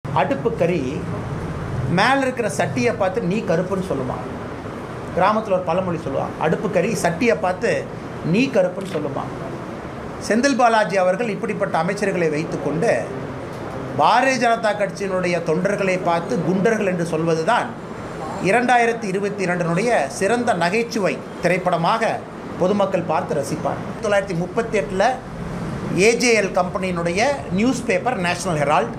அடுப்பு கறி மேலே இருக்கிற சட்டியை பார்த்து நீ கருப்புன்னு சொல்லுவான் கிராமத்தில் ஒரு பழமொழி சொல்லுவான் அடுப்பு கறி சட்டியை பார்த்து நீ கருப்புன்னு சொல்லுவான் செந்தில் பாலாஜி அவர்கள் இப்படிப்பட்ட அமைச்சர்களை வைத்துக்கொண்டு பாரதிய ஜனதா கட்சியினுடைய தொண்டர்களை பார்த்து குண்டர்கள் என்று சொல்வதுதான் இரண்டாயிரத்தி இருபத்தி இரண்டினுடைய சிறந்த நகைச்சுவை திரைப்படமாக பொதுமக்கள் பார்த்து ரசிப்பார் தொள்ளாயிரத்தி முப்பத்தி எட்டில் ஏஜேஎல் கம்பெனியினுடைய நியூஸ் பேப்பர் நேஷனல் ஹெரால்ட்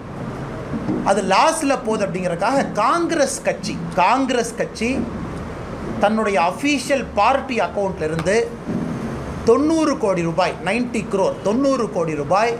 அது லாஸில் போகுது அப்படிங்கிறதுக்காக காங்கிரஸ் கட்சி காங்கிரஸ் கட்சி தன்னுடைய அஃபீஷியல் பார்ட்டி அக்கௌண்ட்ல இருந்து தொண்ணூறு கோடி ரூபாய் 90 crore தொண்ணூறு கோடி ரூபாய்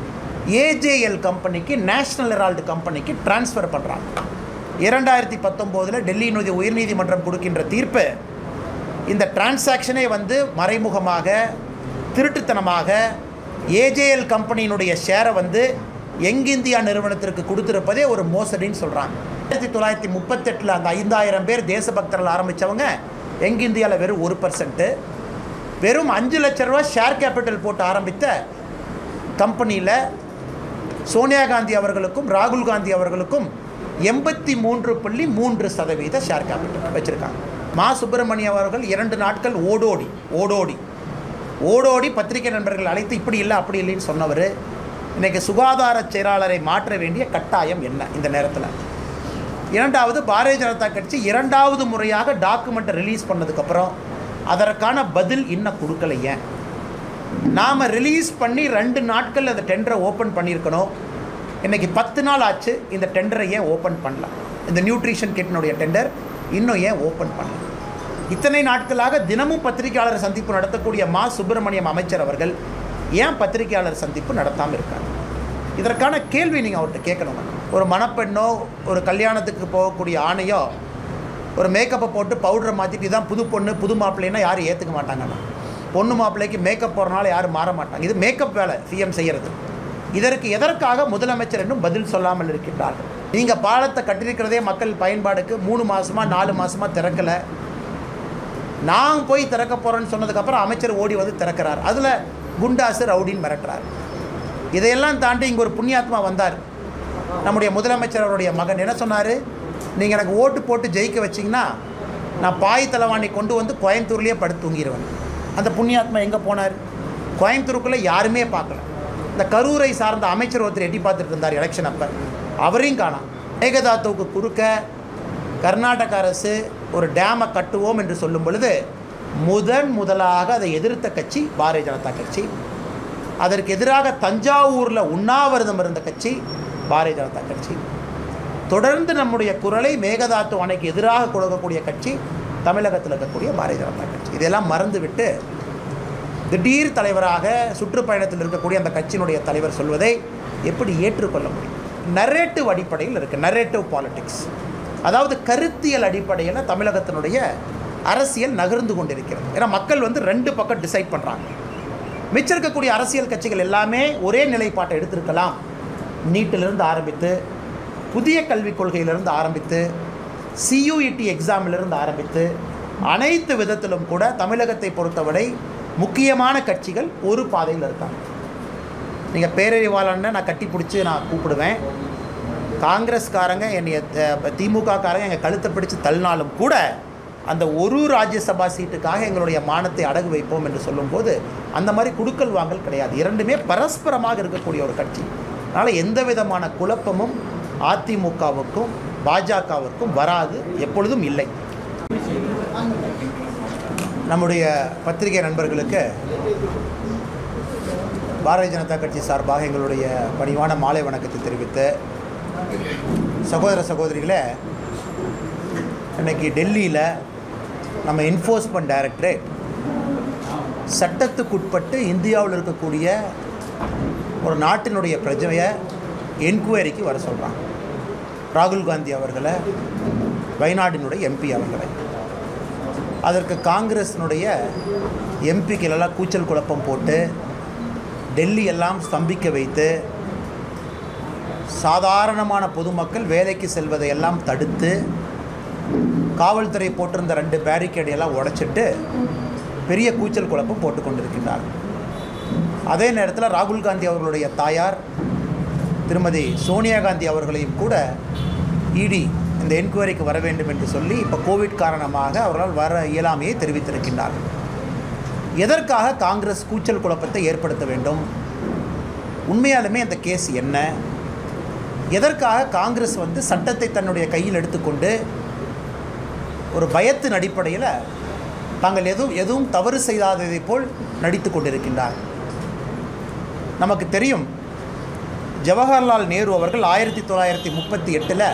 ஏஜேஎல் கம்பெனிக்கு நேஷனல் ஹெரால்டு கம்பெனிக்கு ட்ரான்ஸ்ஃபர் பண்ணுறாங்க இரண்டாயிரத்தி பத்தொம்போதில் டெல்லி நீதி உயர்நீதிமன்றம் கொடுக்கின்ற தீர்ப்பு இந்த டிரான்சாக்ஷனே வந்து மறைமுகமாக திருட்டுத்தனமாக ஏஜேஎல் கம்பெனியினுடைய ஷேரை வந்து யங் இந்தியா நிறுவனத்திற்கு கொடுத்துருப்பதே ஒரு மோசடின்னு சொல்கிறாங்க ஆயிரத்தி தொள்ளாயிரத்தி முப்பத்தெட்டில் அந்த ஐந்தாயிரம் பேர் தேசபக்தர்கள் ஆரம்பித்தவங்க யங் இந்தியாவில் வெறும் ஒரு பர்சன்ட்டு வெறும் அஞ்சு லட்ச ரூபா ஷேர் கேபிட்டல் போட்டு ஆரம்பித்த கம்பெனியில் சோனியா காந்தி அவர்களுக்கும் ராகுல் காந்தி அவர்களுக்கும் எண்பத்தி மூன்று புள்ளி மூன்று சதவீத ஷேர் கேபிட்டல் வச்சுருக்காங்க மா சுப்பிரமணியம் அவர்கள் இரண்டு நாட்கள் ஓடோடி ஓடோடி ஓடோடி பத்திரிகை நண்பர்கள் அழைத்து இப்படி இல்லை அப்படி இல்லைன்னு சொன்னவர் இன்றைக்கி சுகாதார செயலாளரை மாற்ற வேண்டிய கட்டாயம் என்ன இந்த நேரத்தில் இரண்டாவது பாரதிய ஜனதா கட்சி இரண்டாவது முறையாக டாக்குமெண்ட்டை ரிலீஸ் பண்ணதுக்கப்புறம் அதற்கான பதில் இன்னும் கொடுக்கல ஏன் நாம் ரிலீஸ் பண்ணி ரெண்டு நாட்கள் அந்த டெண்டரை ஓப்பன் பண்ணியிருக்கணும் இன்றைக்கி பத்து நாள் ஆச்சு இந்த டெண்டரை ஏன் ஓப்பன் பண்ணலாம் இந்த நியூட்ரிஷன் கிட்னுடைய டெண்டர் இன்னும் ஏன் ஓப்பன் பண்ணலாம் இத்தனை நாட்களாக தினமும் பத்திரிகையாளர் சந்திப்பு நடத்தக்கூடிய மா சுப்பிரமணியம் அமைச்சர் அவர்கள் ஏன் பத்திரிகையாளர் சந்திப்பு நடத்தாமல் இருக்காங்க இதற்கான கேள்வி நீங்கள் அவர்கிட்ட கேட்கணும் ஒரு மணப்பெண்ணோ ஒரு கல்யாணத்துக்கு போகக்கூடிய ஆணையோ ஒரு மேக்கப்பை போட்டு பவுடரை மாற்றிட்டு இதான் புது பொண்ணு புது மாப்பிள்ளைன்னா யாரும் ஏற்றுக்க மாட்டாங்கண்ணா பொண்ணு மாப்பிள்ளைக்கு மேக்கப் போடுறனால யாரும் மாற மாட்டாங்க இது மேக்கப் வேலை சிஎம் செய்கிறது இதற்கு எதற்காக முதலமைச்சர் இன்னும் பதில் சொல்லாமல் இருக்கின்றார்கள் நீங்கள் பாலத்தை கட்டியிருக்கிறதே மக்கள் பயன்பாடுக்கு மூணு மாதமாக நாலு மாதமாக திறக்கலை நான் போய் திறக்க போகிறேன்னு சொன்னதுக்கப்புறம் அமைச்சர் ஓடி வந்து திறக்கிறார் அதில் குண்டாசு ரவுடின்னு மிரட்டுறார் இதையெல்லாம் தாண்டி இங்கே ஒரு புண்ணியாத்மா வந்தார் நம்முடைய முதலமைச்சர் அவருடைய மகன் என்ன சொன்னார் நீங்கள் எனக்கு ஓட்டு போட்டு ஜெயிக்க வச்சிங்கன்னா நான் பாய் தலைவாணி கொண்டு வந்து கோயம்புத்தூர்லேயே படுத்து தூங்கிடுவேன் அந்த புண்ணியாத்மா எங்கே போனார் கோயம்புத்தூருக்குள்ளே யாருமே பார்க்கல இந்த கரூரை சார்ந்த அமைச்சர் ஒருத்தர் எட்டி பார்த்துட்டு இருந்தார் எலெக்ஷன் அப்போ அவரையும் காணாம் மேகதாத்துவுக்கு குறுக்க கர்நாடக அரசு ஒரு டேமை கட்டுவோம் என்று சொல்லும் பொழுது முதன் முதலாக அதை எதிர்த்த கட்சி பாரதிய ஜனதா கட்சி அதற்கு எதிராக தஞ்சாவூரில் உண்ணாவிரதம் இருந்த கட்சி பாரதிய ஜனதா கட்சி தொடர்ந்து நம்முடைய குரலை மேகதாத்து அணைக்கு எதிராக கொடுக்கக்கூடிய கட்சி தமிழகத்தில் இருக்கக்கூடிய பாரதிய ஜனதா கட்சி இதெல்லாம் மறந்துவிட்டு திடீர் தலைவராக சுற்றுப்பயணத்தில் இருக்கக்கூடிய அந்த கட்சியினுடைய தலைவர் சொல்வதை எப்படி ஏற்றுக்கொள்ள முடியும் நரேட்டிவ் அடிப்படையில் இருக்குது நரேட்டிவ் பாலிடிக்ஸ் அதாவது கருத்தியல் அடிப்படையில் தமிழகத்தினுடைய அரசியல் நகர்ந்து கொண்டிருக்கிறது ஏன்னா மக்கள் வந்து ரெண்டு பக்கம் டிசைட் பண்ணுறாங்க மிச்சம் இருக்கக்கூடிய அரசியல் கட்சிகள் எல்லாமே ஒரே நிலைப்பாட்டை எடுத்திருக்கலாம் நீட்டிலிருந்து ஆரம்பித்து புதிய கல்விக் கொள்கையிலிருந்து ஆரம்பித்து சியூஇடி எக்ஸாமிலிருந்து ஆரம்பித்து அனைத்து விதத்திலும் கூட தமிழகத்தை பொறுத்தவரை முக்கியமான கட்சிகள் ஒரு பாதையில் இருக்காங்க நீங்கள் பேரறிவாளன்னு நான் கட்டி பிடிச்சி நான் கூப்பிடுவேன் காங்கிரஸ்காரங்க என்னைய திமுககாரங்க எங்கள் கழுத்தை பிடிச்சு தள்ளினாலும் கூட அந்த ஒரு ராஜ்யசபா சீட்டுக்காக எங்களுடைய மானத்தை அடகு வைப்போம் என்று சொல்லும்போது அந்த மாதிரி குடுக்கல் வாங்கல் கிடையாது இரண்டுமே பரஸ்பரமாக இருக்கக்கூடிய ஒரு கட்சி அதனால் எந்த விதமான குழப்பமும் அதிமுகவுக்கும் பாஜகவிற்கும் வராது எப்பொழுதும் இல்லை நம்முடைய பத்திரிகை நண்பர்களுக்கு பாரதிய ஜனதா கட்சி சார்பாக எங்களுடைய பணிவான மாலை வணக்கத்தை தெரிவித்து சகோதர சகோதரிகளே இன்னைக்கு டெல்லியில் நம்ம என்ஃபோர்ஸ்மெண்ட் டைரக்டரேட் சட்டத்துக்குட்பட்டு இந்தியாவில் இருக்கக்கூடிய ஒரு நாட்டினுடைய பிரஜையை என்கொயரிக்கு வர சொல்கிறாங்க ராகுல் காந்தி அவர்களை வயநாடினுடைய எம்பி அவர்களை அதற்கு காங்கிரஸினுடைய எம்பிக்களெல்லாம் கூச்சல் குழப்பம் போட்டு டெல்லி எல்லாம் ஸ்தம்பிக்க வைத்து சாதாரணமான பொதுமக்கள் வேலைக்கு செல்வதை எல்லாம் தடுத்து காவல்துறை போட்டிருந்த ரெண்டு பேரிகேடு எல்லாம் உடைச்சிட்டு பெரிய கூச்சல் குழப்பம் போட்டு கொண்டிருக்கின்றார் அதே நேரத்தில் ராகுல் காந்தி அவர்களுடைய தாயார் திருமதி சோனியா காந்தி அவர்களையும் கூட இடி இந்த என்கொயரிக்கு வர வேண்டும் என்று சொல்லி இப்போ கோவிட் காரணமாக அவர்களால் வர இயலாமையை தெரிவித்திருக்கின்றார்கள் எதற்காக காங்கிரஸ் கூச்சல் குழப்பத்தை ஏற்படுத்த வேண்டும் உண்மையாலுமே அந்த கேஸ் என்ன எதற்காக காங்கிரஸ் வந்து சட்டத்தை தன்னுடைய கையில் எடுத்துக்கொண்டு ஒரு பயத்தின் அடிப்படையில் தாங்கள் எதுவும் எதுவும் தவறு செய்யாததை போல் நடித்து கொண்டிருக்கின்றார் நமக்கு தெரியும் ஜவஹர்லால் நேரு அவர்கள் ஆயிரத்தி தொள்ளாயிரத்தி முப்பத்தி எட்டில்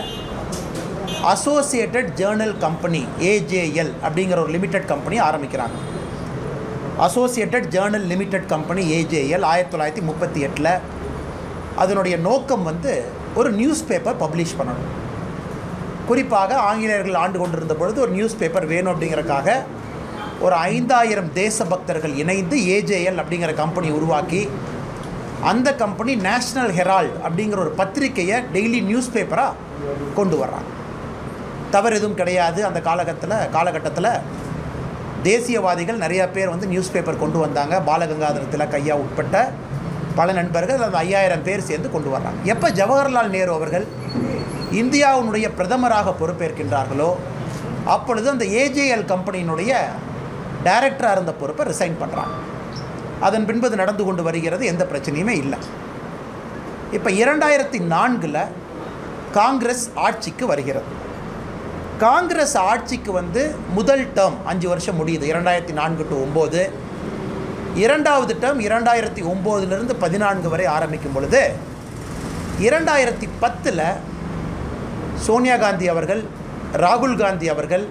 அசோசியேட்டட் ஜேர்னல் கம்பெனி ஏஜேஎல் அப்படிங்கிற ஒரு லிமிடெட் கம்பெனி ஆரம்பிக்கிறாங்க associated journal limited company AJL ஆயிரத்தி தொள்ளாயிரத்தி முப்பத்தி எட்டில் அதனுடைய நோக்கம் வந்து ஒரு நியூஸ் பேப்பர் பப்ளிஷ் பண்ணணும் குறிப்பாக ஆங்கிலேயர்கள் ஆண்டு கொண்டிருந்த பொழுது ஒரு நியூஸ் பேப்பர் வேணும் அப்படிங்கிறக்காக ஒரு ஐந்தாயிரம் தேசபக்தர்கள் இணைந்து ஏஜேஎல் அப்படிங்கிற கம்பெனி உருவாக்கி அந்த கம்பெனி நேஷ்னல் ஹெரால்ட் அப்படிங்கிற ஒரு பத்திரிக்கையை டெய்லி நியூஸ் பேப்பராக கொண்டு வர்றாங்க தவறு எதுவும் கிடையாது அந்த காலகட்டத்தில் காலகட்டத்தில் தேசியவாதிகள் நிறையா பேர் வந்து நியூஸ் பேப்பர் கொண்டு வந்தாங்க பாலகங்காதர திலக் ஐயா உட்பட்ட பல நண்பர்கள் அந்த ஐயாயிரம் பேர் சேர்ந்து கொண்டு வர்றாங்க எப்போ ஜவஹர்லால் நேரு அவர்கள் இந்தியாவினுடைய பிரதமராக பொறுப்பேற்கின்றார்களோ அப்பொழுது அந்த ஏஜேஎல் கம்பெனியினுடைய டைரக்டராக இருந்த பொறுப்பை ரிசைன் பண்ணுறாங்க அதன் பின்பு அது நடந்து கொண்டு வருகிறது எந்த பிரச்சனையுமே இல்லை இப்போ இரண்டாயிரத்தி நான்கில் காங்கிரஸ் ஆட்சிக்கு வருகிறது காங்கிரஸ் ஆட்சிக்கு வந்து முதல் டேர்ம் அஞ்சு வருஷம் முடியுது இரண்டாயிரத்தி நான்கு டு ஒம்பது இரண்டாவது டேர்ம் இரண்டாயிரத்தி ஒம்போதுலேருந்து பதினான்கு வரை ஆரம்பிக்கும் பொழுது இரண்டாயிரத்தி பத்தில் சோனியா காந்தி அவர்கள் ராகுல் காந்தி அவர்கள்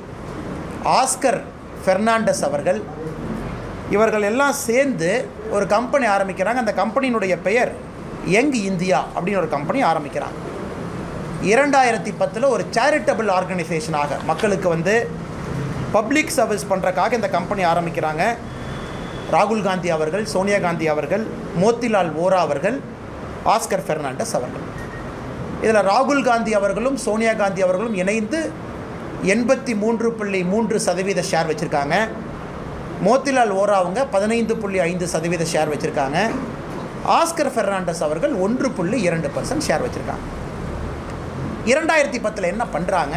ஆஸ்கர் ஃபெர்னாண்டஸ் அவர்கள் இவர்கள் எல்லாம் சேர்ந்து ஒரு கம்பெனி ஆரம்பிக்கிறாங்க அந்த கம்பெனியினுடைய பெயர் யங் இந்தியா அப்படின்னு ஒரு கம்பெனி ஆரம்பிக்கிறாங்க இரண்டாயிரத்தி பத்தில் ஒரு சேரிட்டபிள் ஆர்கனைசேஷனாக மக்களுக்கு வந்து பப்ளிக் சர்வீஸ் பண்ணுறக்காக இந்த கம்பெனி ஆரம்பிக்கிறாங்க ராகுல் காந்தி அவர்கள் சோனியா காந்தி அவர்கள் மோத்திலால் ஓரா அவர்கள் ஆஸ்கர் ஃபெர்னாண்டஸ் அவர்கள் இதில் ராகுல் காந்தி அவர்களும் சோனியா காந்தி அவர்களும் இணைந்து எண்பத்தி மூன்று புள்ளி மூன்று சதவீத ஷேர் வச்சுருக்காங்க மோத்திலால் ஓரா அவங்க பதினைந்து புள்ளி ஐந்து சதவீத ஷேர் வச்சுருக்காங்க ஆஸ்கர் ஃபெர்னாண்டஸ் அவர்கள் ஒன்று புள்ளி இரண்டு பர்சன்ட் ஷேர் வச்சுருக்காங்க இரண்டாயிரத்தி பத்தில் என்ன பண்ணுறாங்க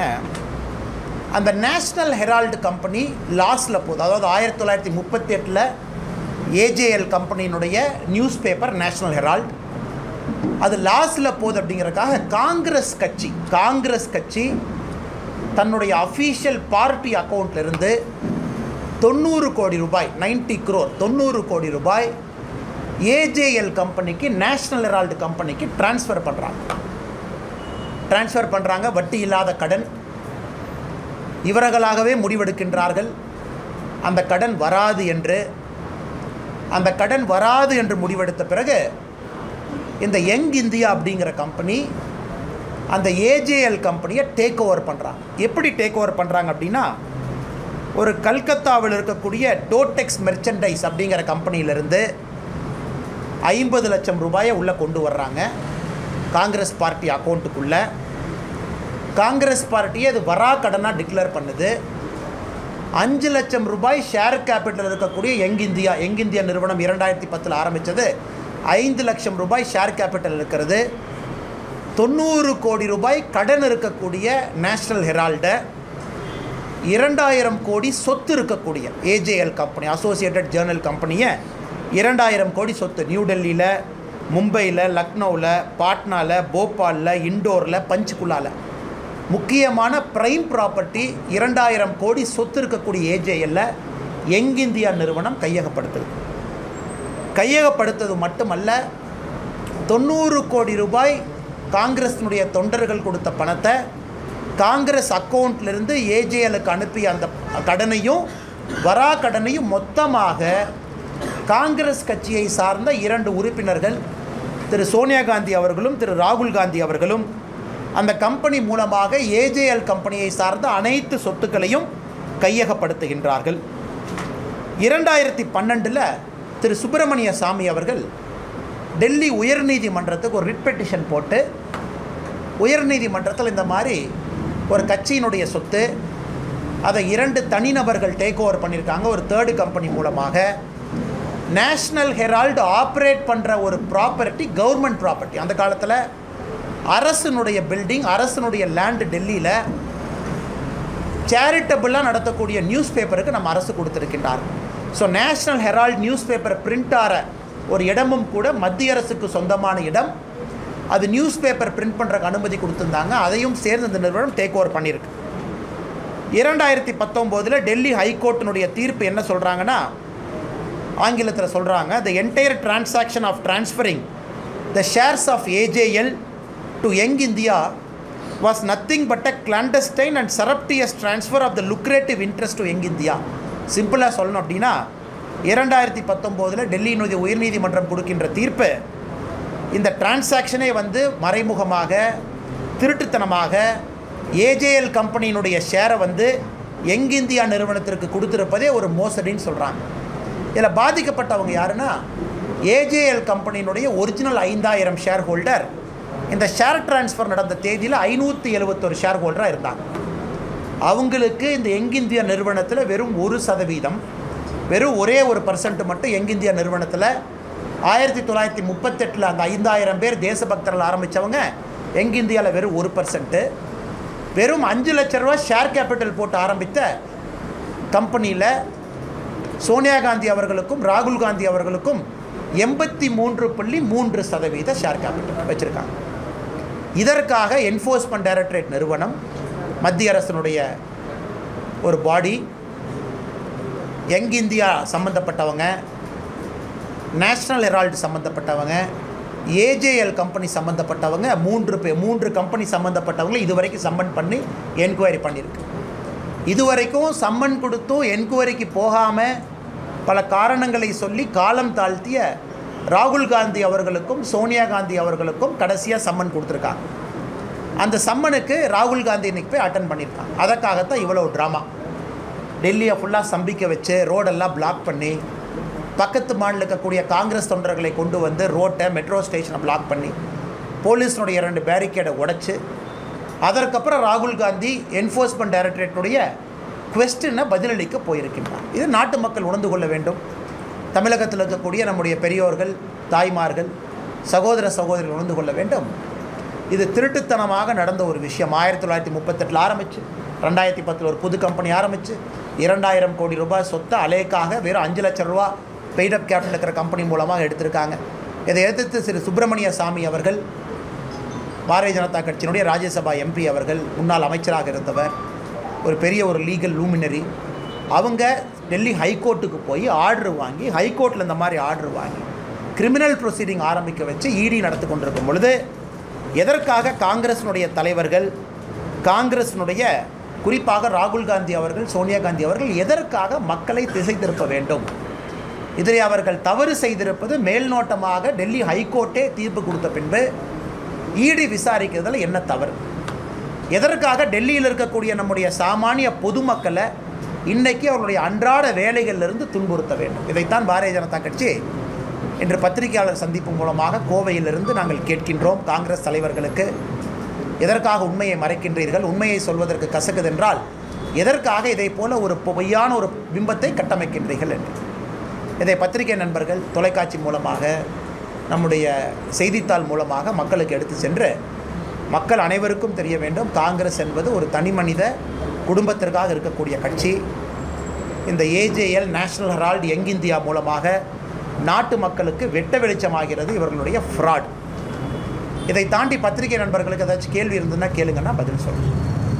அந்த நேஷ்னல் ஹெரால்டு கம்பெனி லாஸில் போகுது அதாவது ஆயிரத்தி தொள்ளாயிரத்தி முப்பத்தி எட்டில் ஏஜேஎல் கம்பெனியினுடைய நியூஸ் பேப்பர் நேஷ்னல் ஹெரால்ட் அது லாஸில் போகுது அப்படிங்கிறதுக்காக காங்கிரஸ் கட்சி காங்கிரஸ் கட்சி தன்னுடைய அஃபீஷியல் பார்ட்டி அக்கௌண்ட்லேருந்து தொண்ணூறு கோடி ரூபாய் 90 crore தொண்ணூறு கோடி ரூபாய் ஏஜேஎல் கம்பெனிக்கு நேஷ்னல் ஹெரால்டு கம்பெனிக்கு ட்ரான்ஸ்ஃபர் பண்ணுறாங்க ட்ரான்ஸ்ஃபர் பண்ணுறாங்க வட்டி இல்லாத கடன் இவர்களாகவே முடிவெடுக்கின்றார்கள் அந்த கடன் வராது என்று அந்த கடன் வராது என்று முடிவெடுத்த பிறகு இந்த யங் இந்தியா அப்படிங்கிற கம்பெனி அந்த ஏஜேஎல் கம்பெனியை டேக் ஓவர் பண்ணுறாங்க எப்படி டேக் ஓவர் பண்ணுறாங்க அப்படின்னா ஒரு கல்கத்தாவில் இருக்கக்கூடிய டோடெக்ஸ் மெர்ச்சன்டைஸ் அப்படிங்கிற கம்பெனியிலேருந்து ஐம்பது லட்சம் ரூபாயை உள்ளே கொண்டு வர்றாங்க காங்கிரஸ் பார்ட்டி அக்கௌண்ட்டுக்குள்ளே காங்கிரஸ் பார்ட்டியை அது வரா கடனாக டிக்ளேர் பண்ணுது அஞ்சு லட்சம் ரூபாய் ஷேர் கேபிட்டல் இருக்கக்கூடிய யங் இந்தியா யங் இந்தியா நிறுவனம் இரண்டாயிரத்தி பத்தில் ஆரம்பித்தது ஐந்து லட்சம் ரூபாய் ஷேர் கேபிட்டல் இருக்கிறது தொண்ணூறு கோடி ரூபாய் கடன் இருக்கக்கூடிய நேஷ்னல் ஹெரால்டை இரண்டாயிரம் கோடி சொத்து இருக்கக்கூடிய ஏஜேஎல் கம்பெனி அசோசியேட்டட் ஜேர்னல் கம்பெனியை இரண்டாயிரம் கோடி சொத்து நியூ டெல்லியில் மும்பையில் லக்னோவில் பாட்னாவில் போபாலில் இண்டோரில் பஞ்சுகுலாவில் முக்கியமான பிரைம் ப்ராப்பர்ட்டி இரண்டாயிரம் கோடி சொத்து இருக்கக்கூடிய ஏஜேஎல்ல யங் இந்தியா நிறுவனம் கையகப்படுத்துது கையகப்படுத்தது மட்டுமல்ல தொண்ணூறு கோடி ரூபாய் காங்கிரஸினுடைய தொண்டர்கள் கொடுத்த பணத்தை காங்கிரஸ் அக்கௌண்ட்லேருந்து ஏஜேஎலுக்கு அனுப்பிய அந்த கடனையும் வரா கடனையும் மொத்தமாக காங்கிரஸ் கட்சியை சார்ந்த இரண்டு உறுப்பினர்கள் திரு சோனியா காந்தி அவர்களும் திரு ராகுல் காந்தி அவர்களும் அந்த கம்பெனி மூலமாக ஏஜேஎல் கம்பெனியை சார்ந்த அனைத்து சொத்துக்களையும் கையகப்படுத்துகின்றார்கள் இரண்டாயிரத்தி பன்னெண்டில் திரு சுப்பிரமணிய சாமி அவர்கள் டெல்லி உயர்நீதிமன்றத்துக்கு ஒரு ரிட் பெட்டிஷன் போட்டு உயர்நீதிமன்றத்தில் இந்த மாதிரி ஒரு கட்சியினுடைய சொத்து அதை இரண்டு தனிநபர்கள் டேக் ஓவர் பண்ணியிருக்காங்க ஒரு தேர்டு கம்பெனி மூலமாக நேஷ்னல் ஹெரால்டு ஆப்ரேட் பண்ணுற ஒரு ப்ராப்பர்ட்டி கவர்மெண்ட் ப்ராப்பர்ட்டி அந்த காலத்தில் அரசனுடைய பில்டிங் அரசனுடைய லேண்டு டெல்லியில் சேரிட்டபிளாக நடத்தக்கூடிய நியூஸ் பேப்பருக்கு நம்ம அரசு கொடுத்துருக்கின்றார் so National Herald news paper print ஆகிற ஒரு இடமும் கூட மத்திய அரசுக்கு சொந்தமான இடம் அது நியூஸ் பேப்பர் பிரிண்ட் பண்ணுறக்கு அனுமதி கொடுத்துருந்தாங்க அதையும் சேர்ந்து இந்த நிறுவனம் டேக் ஓவர் பண்ணியிருக்கு இரண்டாயிரத்தி பத்தொம்போதில் டெல்லி ஹைகோர்ட்டினுடைய தீர்ப்பு என்ன சொல்கிறாங்கன்னா ஆங்கிலத்தில் சொல்கிறாங்க the entire transaction of transferring the shares of AJL to Young India was nothing but a clandestine and surreptitious transfer of the lucrative interest to Young India சிம்பிளாக சொல்லணும் அப்படின்னா இரண்டாயிரத்தி பத்தொம்போதில் டெல்லியினுடைய உயர்நீதிமன்றம் கொடுக்கின்ற தீர்ப்பு இந்த டிரான்சாக்ஷனே வந்து மறைமுகமாக திருட்டுத்தனமாக ஏஜேஎல் கம்பெனியினுடைய ஷேரை வந்து யங் இந்தியா நிறுவனத்திற்கு கொடுத்துருப்பதே ஒரு மோசடின்னு சொல்கிறாங்க இதில் பாதிக்கப்பட்டவங்க யாருன்னா ஏஜேஎல் கம்பெனியினுடைய ஒரிஜினல் ஐந்தாயிரம் ஷேர் ஹோல்டர் இந்த ஷேர் டிரான்ஸ்ஃபர் நடந்த தேதியில் ஐநூற்றி எழுபத்தொரு ஷேர் ஹோல்டராக இருந்தாங்க அவங்களுக்கு இந்த யங் இந்தியா நிறுவனத்தில் வெறும் ஒரு சதவீதம் வெறும் ஒரே ஒரு பர்சன்ட் மட்டும் யங் இந்தியா நிறுவனத்தில் ஆயிரத்தி தொள்ளாயிரத்தி முப்பத்தெட்டில் அந்த ஐந்தாயிரம் பேர் தேசபக்தர்கள் ஆரம்பித்தவங்க யங் இந்தியாவில் வெறும் ஒரு பர்சன்ட்டு வெறும் அஞ்சு லட்ச ரூபா ஷேர் கேபிட்டல் போட்டு ஆரம்பித்த கம்பெனியில் சோனியா காந்தி அவர்களுக்கும் ராகுல் காந்தி அவர்களுக்கும் எண்பத்தி மூன்று புள்ளி மூன்று சதவீத ஷேர் கேபிட்டல் வச்சுருக்காங்க இதற்காக என்ஃபோர்ஸ்மெண்ட் டைரக்டரேட் நிறுவனம் மத்திய அரசினுடைய ஒரு பாடி யங் இந்தியா சம்மந்தப்பட்டவங்க நேஷ்னல் ஹெரால்டு சம்மந்தப்பட்டவங்க ஏஜேஎல் கம்பெனி சம்மந்தப்பட்டவங்க மூன்று பே மூன்று கம்பெனி சம்மந்தப்பட்டவங்களை இதுவரைக்கும் சம்மன் பண்ணி என்கொயரி பண்ணியிருக்கு இதுவரைக்கும் சம்மன் கொடுத்தும் என்கொயரிக்கு போகாமல் பல காரணங்களை சொல்லி காலம் தாழ்த்திய ராகுல் காந்தி அவர்களுக்கும் சோனியா காந்தி அவர்களுக்கும் கடைசியாக சம்மன் கொடுத்துருக்காங்க அந்த சம்மனுக்கு ராகுல் காந்தி இன்னைக்கு போய் அட்டன் பண்ணியிருக்காங்க அதற்காகத்தான் இவ்வளோ ட்ராமா டெல்லியை ஃபுல்லாக சம்பிக்க வச்சு ரோடெல்லாம் பிளாக் பண்ணி பக்கத்து மாநில இருக்கக்கூடிய காங்கிரஸ் தொண்டர்களை கொண்டு வந்து ரோட்டை மெட்ரோ ஸ்டேஷனை பிளாக் பண்ணி போலீஸினுடைய இரண்டு பேரிகேடை உடைச்சு அதற்கப்புறம் ராகுல் காந்தி என்ஃபோர்ஸ்மெண்ட் டைரக்டரேட்டுடைய கொஸ்டினை பதிலளிக்க போயிருக்கின்றார் இது நாட்டு மக்கள் உணர்ந்து கொள்ள வேண்டும் தமிழகத்தில் இருக்கக்கூடிய நம்முடைய பெரியோர்கள் தாய்மார்கள் சகோதர சகோதரிகள் உணர்ந்து கொள்ள வேண்டும் இது திருட்டுத்தனமாக நடந்த ஒரு விஷயம் ஆயிரத்தி தொள்ளாயிரத்தி முப்பத்தெட்டில் ஆரம்பிச்சு ரெண்டாயிரத்தி பத்தில் ஒரு புது கம்பெனி ஆரம்பித்து இரண்டாயிரம் கோடி ரூபாய் சொத்தை அலேக்காக வெறும் அஞ்சு லட்சம் ரூபா பெய்டப் கேபிட்டல் இருக்கிற கம்பெனி மூலமாக எடுத்திருக்காங்க இதை எதிர்த்து திரு சுப்பிரமணிய சாமி அவர்கள் பாரதிய ஜனதா கட்சியினுடைய ராஜ்யசபா எம்பி அவர்கள் முன்னாள் அமைச்சராக இருந்தவர் ஒரு பெரிய ஒரு லீகல் லூமினரி அவங்க டெல்லி ஹைகோர்ட்டுக்கு போய் ஆர்டர் வாங்கி ஹைகோர்ட்டில் இந்த மாதிரி ஆர்டர் வாங்கி கிரிமினல் ப்ரொசீடிங் ஆரம்பிக்க வச்சு இடி நடத்தி கொண்டிருக்கும் பொழுது எதற்காக காங்கிரஸினுடைய தலைவர்கள் காங்கிரஸினுடைய குறிப்பாக ராகுல் காந்தி அவர்கள் சோனியா காந்தி அவர்கள் எதற்காக மக்களை திசை திருப்ப வேண்டும் இதில் அவர்கள் தவறு செய்திருப்பது மேல்நோட்டமாக டெல்லி ஹைகோர்ட்டே தீர்ப்பு கொடுத்த பின்பு ஈடி விசாரிக்கிறதுல என்ன தவறு எதற்காக டெல்லியில் இருக்கக்கூடிய நம்முடைய சாமானிய பொதுமக்களை இன்னைக்கு அவர்களுடைய அன்றாட வேலைகளிலிருந்து துன்புறுத்த வேண்டும் இதைத்தான் பாரதிய ஜனதா கட்சி இன்று பத்திரிகையாளர் சந்திப்பு மூலமாக கோவையிலிருந்து நாங்கள் கேட்கின்றோம் காங்கிரஸ் தலைவர்களுக்கு எதற்காக உண்மையை மறைக்கின்றீர்கள் உண்மையை சொல்வதற்கு கசக்குதென்றால் எதற்காக இதை போல ஒரு பொய்யான ஒரு பிம்பத்தை கட்டமைக்கின்றீர்கள் என்று இதை பத்திரிகை நண்பர்கள் தொலைக்காட்சி மூலமாக நம்முடைய செய்தித்தாள் மூலமாக மக்களுக்கு எடுத்து சென்று மக்கள் அனைவருக்கும் தெரிய வேண்டும் காங்கிரஸ் என்பது ஒரு தனி மனித குடும்பத்திற்காக இருக்கக்கூடிய கட்சி இந்த AJL National Herald Young India மூலமாக நாட்டு மக்களுக்கு வெட்ட வெளிச்சமாகிறது இவர்களுடைய ஃப்ராட் இதை தாண்டி பத்திரிகை நண்பர்களுக்கு ஏதாச்சும் கேள்வி இருந்ததுன்னா கேளுங்கன்னா பதில் சொல்லுங்கள்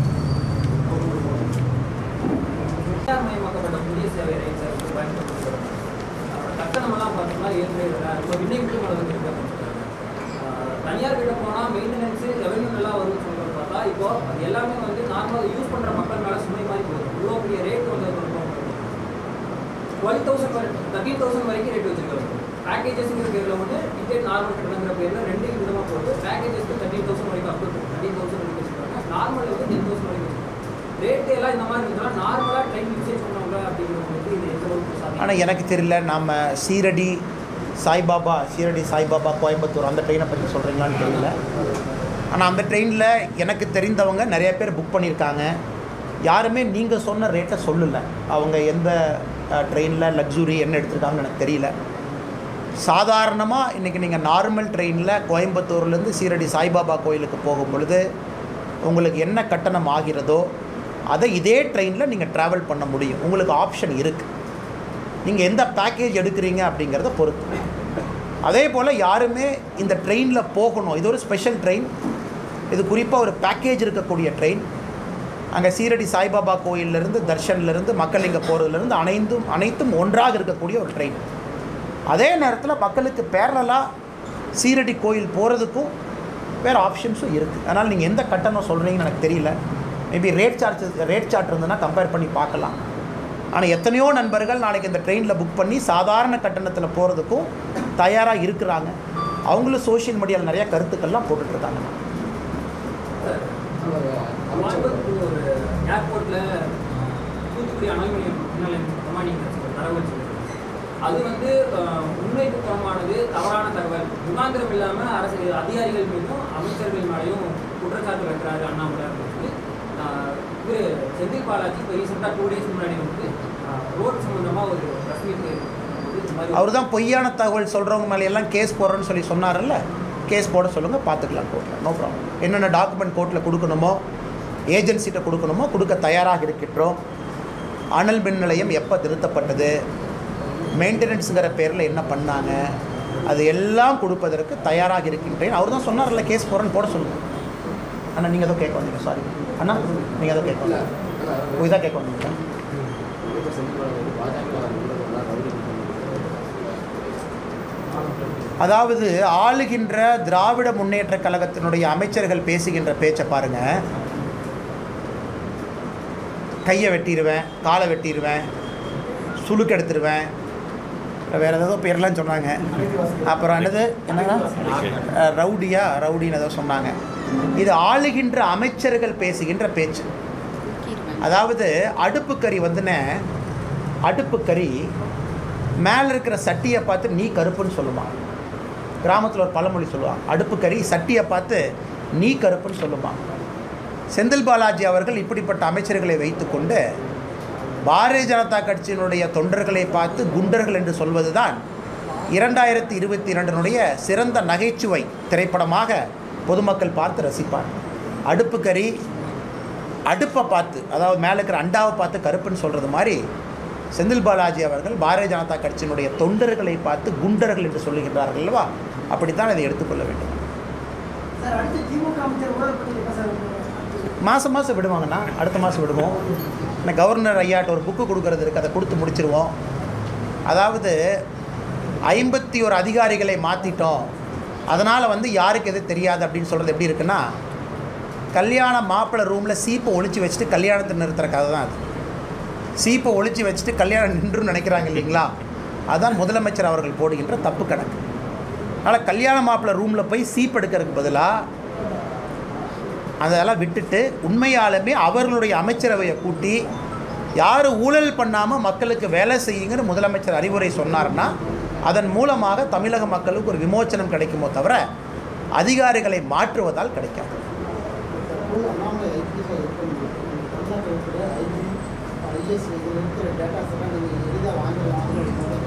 தனியார்மயமாக்கப்பட்ட புதிய சேவை ரயில் சேவை பயன்படுத்தப்படுகிறது அதோட கட்டணமெல்லாம் பார்த்தோம்னா ஏற்கனவே இப்போ இன்னைக்கு நடந்துருக்கு தனியார் கிட்ட போனால் மெயின்டெனன்ஸு ரெவென்யூ நல்லா வரும்னு சொல்கிறது பார்த்தா இப்போ அது எல்லாமே வந்து நார்மலாக யூஸ் பண்ணுற மக்கள் மேலே சுமை மாதிரி போகுது இவ்வளோ பெரிய ரேட் வந்து டுவெல் தௌசண்ட் வரை தேர்ட்டீன் தௌசண்ட் வரைக்கும் ரேட் வச்சிருக்காங்க பேக்கேஜஸ்ங்கிற பேரில் ஒன்று டிக்கெட் நார்மல் கட்டணங்கிற பேரில் ரெண்டு விதமாக போகுது பேக்கேஜஸ்க்கு தேர்ட்டீன் தௌசண்ட் வரைக்கும் அப்ளை தேர்ட்டீன் தௌசண்ட் வரைக்கும் வச்சிருக்காங்க நார்மல் வந்து டென் தௌசண்ட் வரைக்கும் வச்சிருக்காங்க ரேட்டு எல்லாம் இந்த மாதிரி இருந்தால் நார்மலாக ட்ரெயின் யூசேஜ் பண்ணவங்க அப்படிங்கிறவங்களுக்கு இது எந்த அளவுக்கு சாத்தியம் ஆனால் எனக்கு தெரியல நாம் சீரடி சாய்பாபா சீரடி சாய்பாபா கோயம்புத்தூர் அந்த ட்ரெயினை பற்றி சொல்கிறீங்களான்னு தெரியல ஆனால் அந்த ட்ரெயினில் எனக்கு தெரிந்தவங்க நிறைய பேர் புக் பண்ணியிருக்காங்க யாருமே நீங்கள் சொன்ன ரேட்டை சொல்லலை அவங்க எந்த ட்ரெயினில் லக்ஸுரி என்ன எடுத்திருக்காங்கன்னு எனக்கு தெரியல சாதாரணமாக இன்றைக்கி நீங்கள் நார்மல் ட்ரெயினில் கோயம்புத்தூர்லேருந்து சீரடி சாய்பாபா கோயிலுக்கு போகும் பொழுது உங்களுக்கு என்ன கட்டணம் ஆகிறதோ அதை இதே ட்ரெயினில் நீங்கள் ட்ராவல் பண்ண முடியும் உங்களுக்கு ஆப்ஷன் இருக்குது நீங்கள் எந்த பேக்கேஜ் எடுக்கிறீங்க அப்படிங்கிறத பொறுத்து அதே போல் யாருமே இந்த ட்ரெயினில் போகணும் இது ஒரு ஸ்பெஷல் ட்ரெயின் இது குறிப்பாக ஒரு பேக்கேஜ் இருக்கக்கூடிய ட்ரெயின் அங்கே சீரடி சாய்பாபா கோயிலிருந்து தர்ஷன்லேருந்து மக்கள் இங்கே போகிறதுலேருந்து அனைத்தும் அனைத்தும் ஒன்றாக இருக்கக்கூடிய ஒரு ட்ரெயின் அதே நேரத்தில் மக்களுக்கு பேரலாக சீரடி கோயில் போகிறதுக்கும் வேறு ஆப்ஷன்ஸும் இருக்குது அதனால் நீங்கள் எந்த கட்டணம் சொல்கிறீங்கன்னு எனக்கு தெரியல maybe rate charge rate chart இருந்ததுன்னா கம்பேர் பண்ணி பார்க்கலாம் ஆனால் எத்தனையோ நண்பர்கள் நாளைக்கு இந்த ட்ரெயினில் புக் பண்ணி சாதாரண கட்டணத்தில் போகிறதுக்கும் தயாராக இருக்கிறாங்க அவங்களும் சோஷியல் மீடியாவில் நிறைய கருத்துக்கள்லாம் போட்டுட்ருக்காங்க கோயம்புத்தூர் ஏர்போர்ட்ல தூத்துக்குடி அனல்மினியம் நிலையம் கமாண்டிங் தரவு வச்சிருக்கு அது வந்து அஹ், உண்மைக்கு புறமானது தவறான தகவல் முகாந்திரம் இல்லாம அரசு அதிகாரிகள் மீதும் அமைச்சர்கள் மேலேயும் குற்றச்சாட்டு வைக்கிறாரு அண்ணாமலை அப்படின்னு அஹ், இவரு செந்தில் பாலாஜி இப்போ ரீசெண்டாக டூ டேஸ் முன்னாடி வந்து ரோட் சம்பந்தமா ஒரு ப்ரெஸ் மீட் இந்த மாதிரி அவர் தான் பொய்யான தகவல் சொல்கிறவங்க மேலே எல்லாம் கேஸ் போடுறேன்னு சொல்லி சொன்னார்ல கேஸ் போட சொல்லுங்கள் பார்த்துக்கலாம் கோர்ட்டில் நோ ப்ராப்ளம் என்னென்ன டாக்குமெண்ட் கோர்ட்டில் கொடுக்கணுமோ ஏஜென்சிகிட்ட கொடுக்கணுமோ கொடுக்க தயாராக இருக்கின்றோம் அனல் மின் நிலையம் எப்போ நிறுத்தப்பட்டது மெயின்டெனன்ஸுங்கிற பேரில் என்ன பண்ணாங்க அது எல்லாம் கொடுப்பதற்கு தயாராக இருக்கின்றேன் அவர் தான் சொன்னார்ல கேஸ் போடுறேன்னு போட சொல்லுங்கள் அண்ணா நீங்கள் எதோ கேட்க வந்தீங்க சாரி அண்ணா நீங்கள் எதோ கேட்க வந்தீங்க இதான் கேட்க வந்தீங்க அதாவது ஆளுகின்ற திராவிட முன்னேற்ற கழகத்தினுடைய அமைச்சர்கள் பேசுகின்ற பேச்சை பாருங்க கையை வெட்டிடுவேன் காலை வெட்டிடுவேன் சுளுக்கு எடுத்துருவேன் வேறு ஏதோ பேர்லாம் சொன்னாங்க அப்புறம் என்னது என்னங்க அஹ், ரவுடியா ரவுடின்னு ஏதோ சொன்னாங்க இது ஆளுகின்ற அமைச்சர்கள் பேசுகின்ற பேச்சு அதாவது அடுப்புக்கறி வந்துனே அடுப்புக்கறி மேலே இருக்கிற சட்டியை பார்த்து நீ கருப்புன்னு சொல்லுவான் கிராமத்தில் ஒரு பழமொழி சொல்லுவான் அடுப்புக்கறி சட்டியை பார்த்து நீ கருப்புன்னு சொல்லுவான் செந்தில் பாலாஜி அவர்கள் இப்படிப்பட்ட அமைச்சர்களை வைத்துக்கொண்டு பாரதிய ஜனதா கட்சியினுடைய தொண்டர்களை பார்த்து குண்டர்கள் என்று சொல்வதுதான் இரண்டாயிரத்தி இருபத்தி இரண்டினுடைய சிறந்த நகைச்சுவை திரைப்படமாக பொதுமக்கள் பார்த்து ரசிப்பார் அடுப்புக்கறி அடுப்பை பார்த்து அதாவது மேலே இருக்கிற அண்டாவை பார்த்து கருப்புன்னு சொல்கிறது மாதிரி செந்தில் பாலாஜி அவர்கள் பாரதிய ஜனதா கட்சியினுடைய தொண்டர்களை பார்த்து குண்டர்கள் என்று சொல்லுகின்றார்கள் அல்லவா அப்படித்தான் இதை எடுத்துக்கொள்ள வேண்டும் சார் அடுத்து திமுக அமைச்சர் ஊழல் பற்றி எப்போ சார் விடுவாங்க? மாதம் மாதம் விடுவாங்கண்ணா அடுத்த மாதம் விடுவோம் இந்த கவர்னர் ஐயாட்ட ஒரு புக்கு கொடுக்கறது இருக்குது அதை கொடுத்து முடிச்சிருவோம் அதாவது ஐம்பத்தி ஒரு அதிகாரிகளை மாற்றிட்டோம் அதனால் வந்து யாருக்கு எது தெரியாது அப்படின்னு சொல்கிறது எப்படி இருக்குன்னா கல்யாண மாப்பிள்ளை ரூமில் சீப்பை ஒழிச்சு வச்சுட்டு கல்யாணத்தை நிறுத்துற கதை தான் அது சீப்பை ஒழிச்சு வச்சுட்டு கல்யாணம் நின்றுன்னு நினைக்கிறாங்க இல்லைங்களா அதான் முதலமைச்சர் அவர்கள் போடுகின்ற தப்பு கணக்கு அதனால் கல்யாண மாப்பிள்ளை ரூமில் போய் சீப் எடுக்கிறதுக்கு பதிலாக அதெல்லாம் விட்டுட்டு உண்மையாலுமே அவர்களுடைய அமைச்சரவையை கூட்டி யார் ஊழல் பண்ணாமல் மக்களுக்கு வேலை செய்யுங்கிற முதலமைச்சர் அறிவுரை சொன்னார்னா அதன் மூலமாக தமிழக மக்களுக்கு ஒரு விமோச்சனம் கிடைக்குமோ தவிர அதிகாரிகளை மாற்றுவதால் கிடைக்காது உள்ள அண்ணாமலை ஐடி சார் இது பண்ணி தமிழ்நாட்டில் இருக்கிற ஐடி ஐஎஸ் இதில் இருக்கிற டேட்டாஸ் எல்லாம் நீங்கள் எளிதாக வாங்கலாம்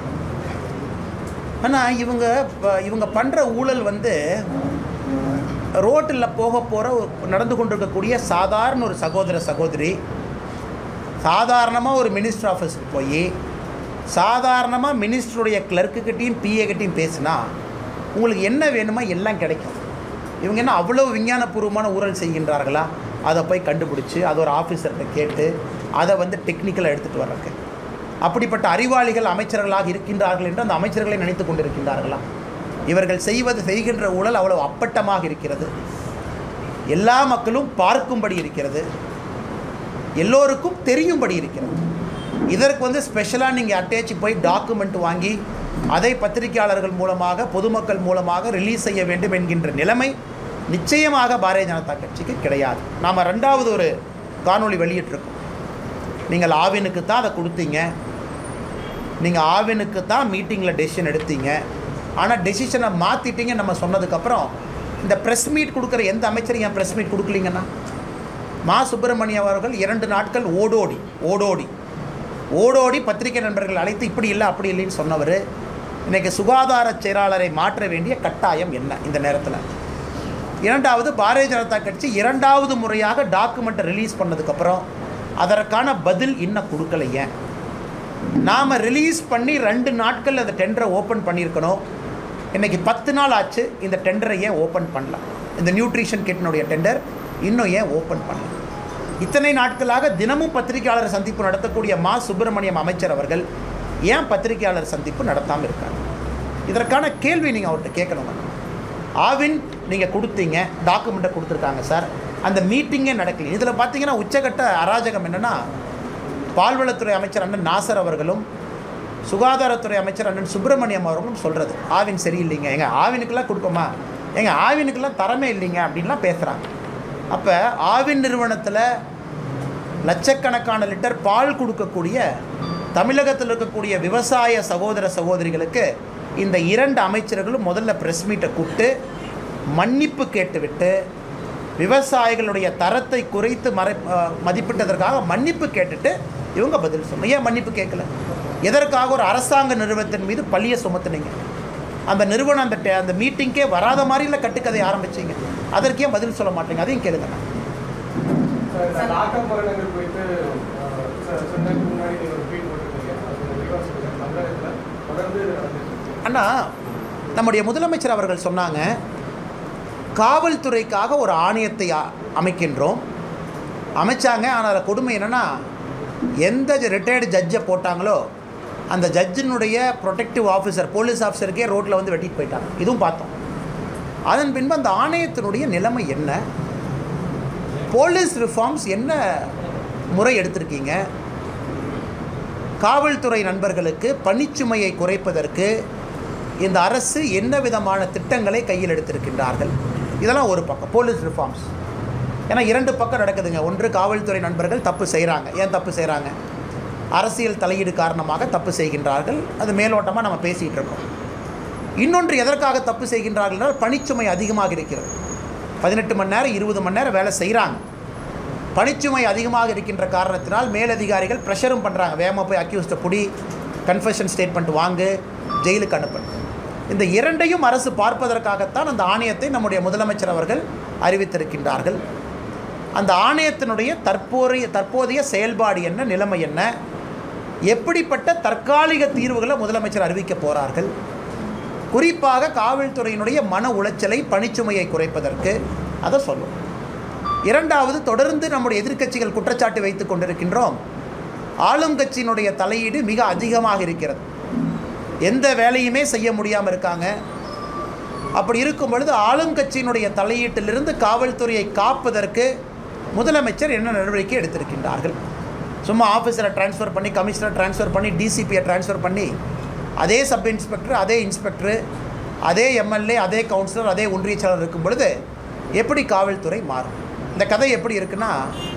ஆனால் இவங்க ப- இவங்க பண்ணுற ஊழல் வந்து ரோட்டில் போக போகிற நடந்து கொண்டிருக்கக்கூடிய சாதாரண ஒரு சகோதர சகோதரி சாதாரணமாக ஒரு மினிஸ்டர் ஆஃபீஸுக்கு போய் சாதாரணமாக மினிஸ்டருடைய கிளர்க்குக்கிட்டேயும் பிஏக்கிட்டையும் பேசினா உங்களுக்கு என்ன வேணுமோ எல்லாம் கிடைக்கும் இவங்க என்ன அவ்வளோ விஞ்ஞானபூர்வமான ஊழல் செய்கின்றார்களா அதை போய் கண்டுபிடிச்சி அதை ஒரு ஆஃபீஸர்கிட்ட கேட்டு அதை வந்து டெக்னிக்கலாக எடுத்துகிட்டு வர்றதுக்கு அப்படிப்பட்ட அறிவாளிகள் அமைச்சர்களாக இருக்கின்றார்கள் என்று அந்த அமைச்சர்களை நினைத்து கொண்டிருக்கின்றார்களா இவர்கள் செய்வது செய்கின்ற ஊழல் அவ்வளவு அப்பட்டமாக இருக்கிறது எல்லா மக்களும் பார்க்கும்படி இருக்கிறது எல்லோருக்கும் தெரியும்படி இருக்கிறது இதற்கு வந்து ஸ்பெஷலாக நீங்கள் அட்டேச்சு போய் டாக்குமெண்ட் வாங்கி அதை பத்திரிகையாளர்கள் மூலமாக பொதுமக்கள் மூலமாக ரிலீஸ் செய்ய வேண்டும் என்கின்ற நிலைமை நிச்சயமாக பாரதிய ஜனதா கட்சிக்கு கிடையாது நாம் ரெண்டாவது ஒரு காணொளி வெளியிட்டிருக்கோம் நீங்கள் ஆவினுக்கு தான் அதை கொடுத்தீங்க நீங்கள் ஆவினுக்கு தான் மீட்டிங்கில் டெசிஷன் எடுத்தீங்க ஆனால் டெசிஷனை மாற்றிட்டீங்க நம்ம சொன்னதுக்கப்புறம் இந்த ப்ரெஸ் மீட் கொடுக்குற எந்த அமைச்சரும் ஏன் ப்ரெஸ் மீட் கொடுக்கலீங்கன்னா மா சுப்பிரமணியம் அவர்கள் இரண்டு நாட்கள் ஓடோடி ஓடோடி ஓடோடி பத்திரிகை நண்பர்கள் அழைத்து இப்படி இல்லை அப்படி இல்லைன்னு சொன்னவர் இன்னைக்கு சுகாதார செயலாளரை மாற்ற வேண்டிய கட்டாயம் என்ன இந்த நேரத்தில் இரண்டாவது பாரதிய ஜனதா கட்சி இரண்டாவது முறையாக டாக்குமெண்ட்டை ரிலீஸ் பண்ணதுக்கப்புறம் அதற்கான பதில் இன்னும் கொடுக்கல ஏன் நாம் ரிலீஸ் பண்ணி ரெண்டு நாட்கள் அந்த டெண்டரை ஓப்பன் பண்ணியிருக்கணும் இன்னைக்கு பத்து நாள் ஆச்சு இந்த டெண்டரை ஏன் ஓப்பன் பண்ணல இந்த நியூட்ரிஷன் கிட்னுடைய டெண்டர் இன்னும் ஏன் ஓப்பன் பண்ணல இத்தனை நாட்களாக தினமும் பத்திரிகையாளர் சந்திப்பு நடத்தக்கூடிய மா சுப்பிரமணியம் அமைச்சர் அவர்கள் ஏன் பத்திரிகையாளர் சந்திப்பு நடத்தாமல் இருக்காங்க இதற்கான கேள்வி நீங்கள் அவர்கிட்ட கேட்கணும் ஆவின் நீங்கள் கொடுத்தீங்க டாக்குமெண்ட்டை கொடுத்துருக்காங்க சார் அந்த மீட்டிங்கே நடக்கல இதில் பார்த்தீங்கன்னா உச்சகட்ட அராஜகம் என்னென்னா பால்வளத்துறை அமைச்சர் அண்ணன் நாசர் அவர்களும் சுகாதாரத்துறை அமைச்சர் அண்ணன் சுப்பிரமணியம் அவர்களும் சொல்கிறது ஆவின் சரியில்லைங்க எங்கள் ஆவினுக்கெல்லாம் கொடுப்போமா எங்கள் ஆவினுக்கெல்லாம் தரமே இல்லைங்க அப்படின்லாம் பேசுகிறாங்க அப்போ ஆவின் நிறுவனத்தில் லட்சக்கணக்கான லிட்டர் பால் கொடுக்கக்கூடிய தமிழகத்தில் இருக்கக்கூடிய விவசாய சகோதர சகோதரிகளுக்கு இந்த இரண்டு அமைச்சர்களும் முதல்ல ப்ரெஸ் மீட்டை கூப்பிட்டு மன்னிப்பு கேட்டுவிட்டு விவசாயிகளுடைய தரத்தை குறைத்து மறை அஹ், மதிப்பிட்டதற்காக மன்னிப்பு கேட்டுட்டு இவங்க பதில் சொன்னாங்க ஏன் மன்னிப்பு கேட்கல எதற்காக ஒரு அரசாங்க நிறுவனத்தின் மீது பழியை சுமத்துனீங்க அந்த நிறுவனம் அந்த டே- அந்த மீட்டிங்கே வராத மாதிரில கட்டுக்கதை ஆரம்பிச்சீங்க அதற்கு ஏன் பதில் சொல்ல மாட்டீங்க அதையும் கேளுங்க சார், இந்த லாக்அப் மரணங்கள் குறித்து அஹ், சில சில நேரத்துக்கு முன்னாடி நீங்க ஒரு ட்வீட் போட்டிருந்தீங்க அது கொஞ்சம் விரிவா சொல்லுங்க தமிழகத்தில் தொடர்ந்து நடந்துட்டு இருக்கு. அண்ணா நம்முடைய முதலமைச்சர் அவர்கள் சொன்னாங்க காவல்துறைக்காக ஒரு ஆணையத்தை அ- அமைக்கின்றோம் அமைச்சாங்க ஆனால் அதில் கொடுமை என்னென்னா எந்த ரிட்டையர்டு ஜட்ஜை போட்டாங்களோ அந்த ஜட்ஜினுடைய ப்ரொடெக்டிவ் ஆஃபீஸர் போலீஸ் ஆஃபீஸருக்கே ரோட்டில் வந்து வெட்டிட்டு போயிட்டாங்க இதுவும் பார்த்தோம் அதன் பின்பு அந்த ஆணையத்தினுடைய நிலைமை என்ன போலீஸ் ரிஃபார்ம்ஸ் என்ன முறை எடுத்திருக்கீங்க காவல்துறை நண்பர்களுக்கு பணிச்சுமையை குறைப்பதற்கு இந்த அரசு என்ன விதமான திட்டங்களை கையில் எடுத்திருக்கின்றார்கள் இதெல்லாம் ஒரு பக்கம் போலீஸ் ரிஃபார்ம்ஸ் ஏன்னா இரண்டு பக்கம் நடக்குதுங்க ஒன்று காவல்துறை நண்பர்கள் தப்பு செய்கிறாங்க ஏன் தப்பு செய்கிறாங்க அரசியல் தலையீடு காரணமாக தப்பு செய்கின்றார்கள் அது மேலோட்டமாக நம்ம பேசிகிட்டு இருக்கோம் இன்னொன்று எதற்காக தப்பு செய்கின்றார்கள் என்றால் பணிச்சுமை அதிகமாக இருக்கிறது பதினெட்டு மணி நேரம் இருபது மணி நேரம் வேலை செய்கிறாங்க பணிச்சுமை அதிகமாக இருக்கின்ற காரணத்தினால் மேலதிகாரிகள் ப்ரெஷரும் பண்ணுறாங்க வேகமாக போய் அக்யூஸ்ட்டை புடி கன்ஃபெஷன் ஸ்டேட்மெண்ட் வாங்கு ஜெயிலுக்கு அனுப்பு இந்த இரண்டையும் அரசு பார்ப்பதற்காகத்தான் அந்த ஆணையத்தை நம்முடைய முதலமைச்சர் அவர்கள் அறிவித்திருக்கின்றார்கள் அந்த ஆணையத்தினுடைய தற்போதைய தற்போதைய செயல்பாடு என்ன நிலைமை என்ன எப்படிப்பட்ட தற்காலிக தீர்வுகளை முதலமைச்சர் அறிவிக்க போகிறார்கள் குறிப்பாக காவல்துறையினுடைய மன உளைச்சலை பணிச்சுமையை குறைப்பதற்கு அதை சொல்லும் இரண்டாவது தொடர்ந்து நம்முடைய எதிர்க்கட்சிகள் குற்றச்சாட்டு வைத்துக் கொண்டிருக்கின்றோம் ஆளும் கட்சியினுடைய தலையீடு மிக அதிகமாக இருக்கிறது எந்த வேலையுமே செய்ய முடியாமல் இருக்காங்க அப்படி இருக்கும் பொழுது ஆளும் கட்சியினுடைய தலையீட்டிலிருந்து காவல்துறையை காப்பதற்கு முதலமைச்சர் என்ன நடவடிக்கை எடுத்திருக்கின்றார்கள் சும்மா ஆஃபீஸரை ட்ரான்ஸ்ஃபர் பண்ணி கமிஷனர் ட்ரான்ஸ்ஃபர் பண்ணி டிசிபியை ட்ரான்ஸ்ஃபர் பண்ணி அதே சப் இன்ஸ்பெக்டர் அதே இன்ஸ்பெக்டர் அதே எம்எல்ஏ அதே கவுன்சிலர் அதே ஒன்றிய செயலர் இருக்கும் பொழுது எப்படி காவல்துறை மாறும் இந்த கதை எப்படி இருக்குன்னா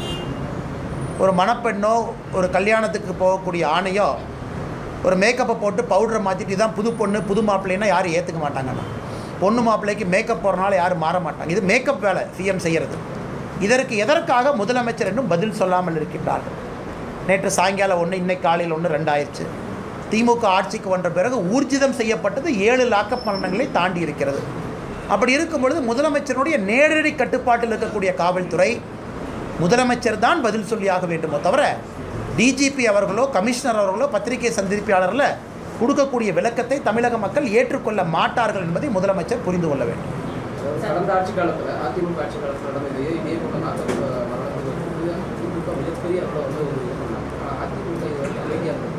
ஒரு மணப்பெண்ணோ ஒரு கல்யாணத்துக்கு போகக்கூடிய ஆணையோ ஒரு மேக்கப்பை போட்டு பவுடரை மாற்றிட்டு இதான் புது பொண்ணு புது மாப்பிள்ளைன்னா யாரும் ஏற்றுக்க மாட்டாங்கண்ணா பொண்ணு மாப்பிள்ளைக்கு மேக்கப் போடுறனால யாரும் மாற மாட்டாங்க இது மேக்கப் வேலை சிஎம் செய்கிறது இதற்கு எதற்காக முதலமைச்சர் இன்னும் பதில் சொல்லாமல் இருக்கின்றார்கள் நேற்று சாயங்காலம் ஒன்று இன்னைக்கு காலையில் ஒன்று ரெண்டாயிருச்சு திமுக ஆட்சிக்கு வந்த பிறகு ஊர்ஜிதம் செய்யப்பட்டது ஏழு லாக்கப் மரணங்களை தாண்டி இருக்கிறது அப்படி இருக்கும் பொழுது முதலமைச்சருடைய நேரடி கட்டுப்பாட்டில் இருக்கக்கூடிய காவல்துறை முதலமைச்சர் தான் பதில் சொல்லியாக வேண்டுமோ தவிர டிஜிபி அவர்களோ கமிஷனர் அவர்களோ பத்திரிகை சந்திப்பியாளரில் கொடுக்கக்கூடிய விளக்கத்தை தமிழக மக்கள் ஏற்றுக்கொள்ள மாட்டார்கள் என்பதை முதலமைச்சர் புரிந்து கொள்ள வேண்டும் கடந்த ஆட்சி காலத்துல அதிமுக ஆட்சி காலத்துல நடந்த இதே இதே போல நாற்பது மரணங்கள் வந்து திமுக மிகப்பெரிய அளவில் வந்து ஒரு இது பண்ணாங்க ஆனா அதிமுக இது வரைக்கும் அமைதியாக இருந்தது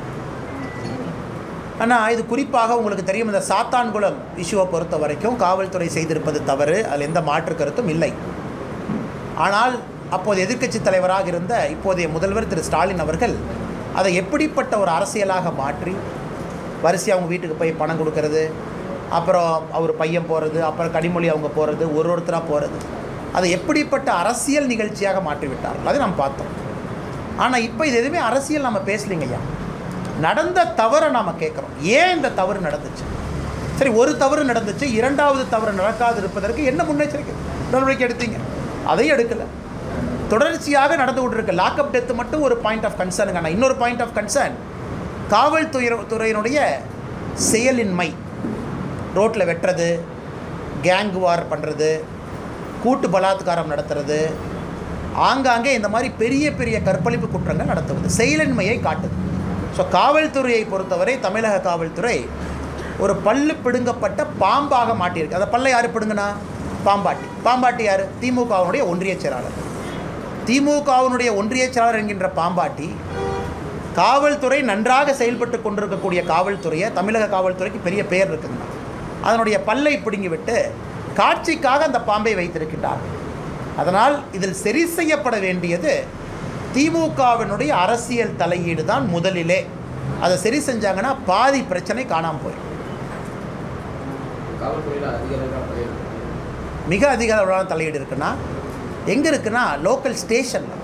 ஆனால் இது குறிப்பாக உங்களுக்கு தெரியும் இந்த சாத்தான்குளம் இஷ்யூவை பொறுத்த வரைக்கும் காவல்துறை செய்திருப்பது தவறு அதில் எந்த மாற்று கருத்தும் இல்லை ஆனால் அப்போது எதிர்க்கட்சி தலைவராக இருந்த இப்போதைய முதல்வர் திரு ஸ்டாலின் அவர்கள் அதை எப்படிப்பட்ட ஒரு அரசியலாக மாற்றி வரிசையாக அவங்க வீட்டுக்கு போய் பணம் கொடுக்கறது அப்புறம் அவர் பையன் போகிறது அப்புறம் கனிமொழி அவங்க போகிறது ஒரு ஒருத்தராக போகிறது அதை எப்படிப்பட்ட அரசியல் நிகழ்ச்சியாக மாற்றிவிட்டார்கள் அதை நாம் பார்த்தோம் ஆனால் இப்போ இது எதுவுமே அரசியல் நம்ம பேசலைங்க ஐயா நடந்த தவறை நாம் கேட்குறோம் ஏன் இந்த தவறு நடந்துச்சு சரி ஒரு தவறு நடந்துச்சு இரண்டாவது தவறு நடக்காது இருப்பதற்கு என்ன முன்னெச்சரிக்கை நடவடிக்கை எடுத்தீங்க அதையும் எடுக்கலை தொடர்ச்சியாக நடந்து கொண்டிருக்கு லாக்அப் டெத்து மட்டும் ஒரு பாயிண்ட் ஆஃப் கன்சர்னுங்க ஆனால் இன்னொரு பாயிண்ட் ஆஃப் கன்சர்ன் காவல்துறை துறையினுடைய செயலின்மை ரோட்டில் வெட்டுறது கேங் வார் பண்ணுறது கூட்டு பலாத்காரம் நடத்துறது ஆங்காங்கே இந்த மாதிரி பெரிய பெரிய கற்பழிப்பு குற்றங்கள் நடத்துவது செயலின்மையை காட்டுது ஸோ காவல்துறையை பொறுத்தவரை தமிழக காவல்துறை ஒரு பல்லு பிடுங்கப்பட்ட பாம்பாக மாட்டியிருக்கு அந்த பல்லை யார் பிடுங்கினா பாம்பாட்டி பாம்பாட்டி யார் திமுகவினுடைய ஒன்றிய செயலாளர் திமுகவினுடைய ஒன்றிய செயலாளர் என்கின்ற பாம்பாட்டி காவல்துறை நன்றாக செயல்பட்டு கொண்டிருக்கக்கூடிய காவல்துறையை தமிழக காவல்துறைக்கு பெரிய பெயர் இருக்குதுங்க அதனுடைய பல்லை பிடுங்கிவிட்டு காட்சிக்காக அந்த பாம்பை வைத்திருக்கின்றார் அதனால் இதில் சரி செய்யப்பட வேண்டியது திமுகவினுடைய அரசியல் தலையீடு தான் முதலிலே அதை சரி செஞ்சாங்கன்னா பாதி பிரச்சனை காணாமல் போயிடும் காவல்துறையில் அதிக அளவில் தலையிடுறாங்க மிக அதிக அளவிலான தலையீடு இருக்குன்னா எங்கே இருக்குன்னா லோக்கல் ஸ்டேஷனில்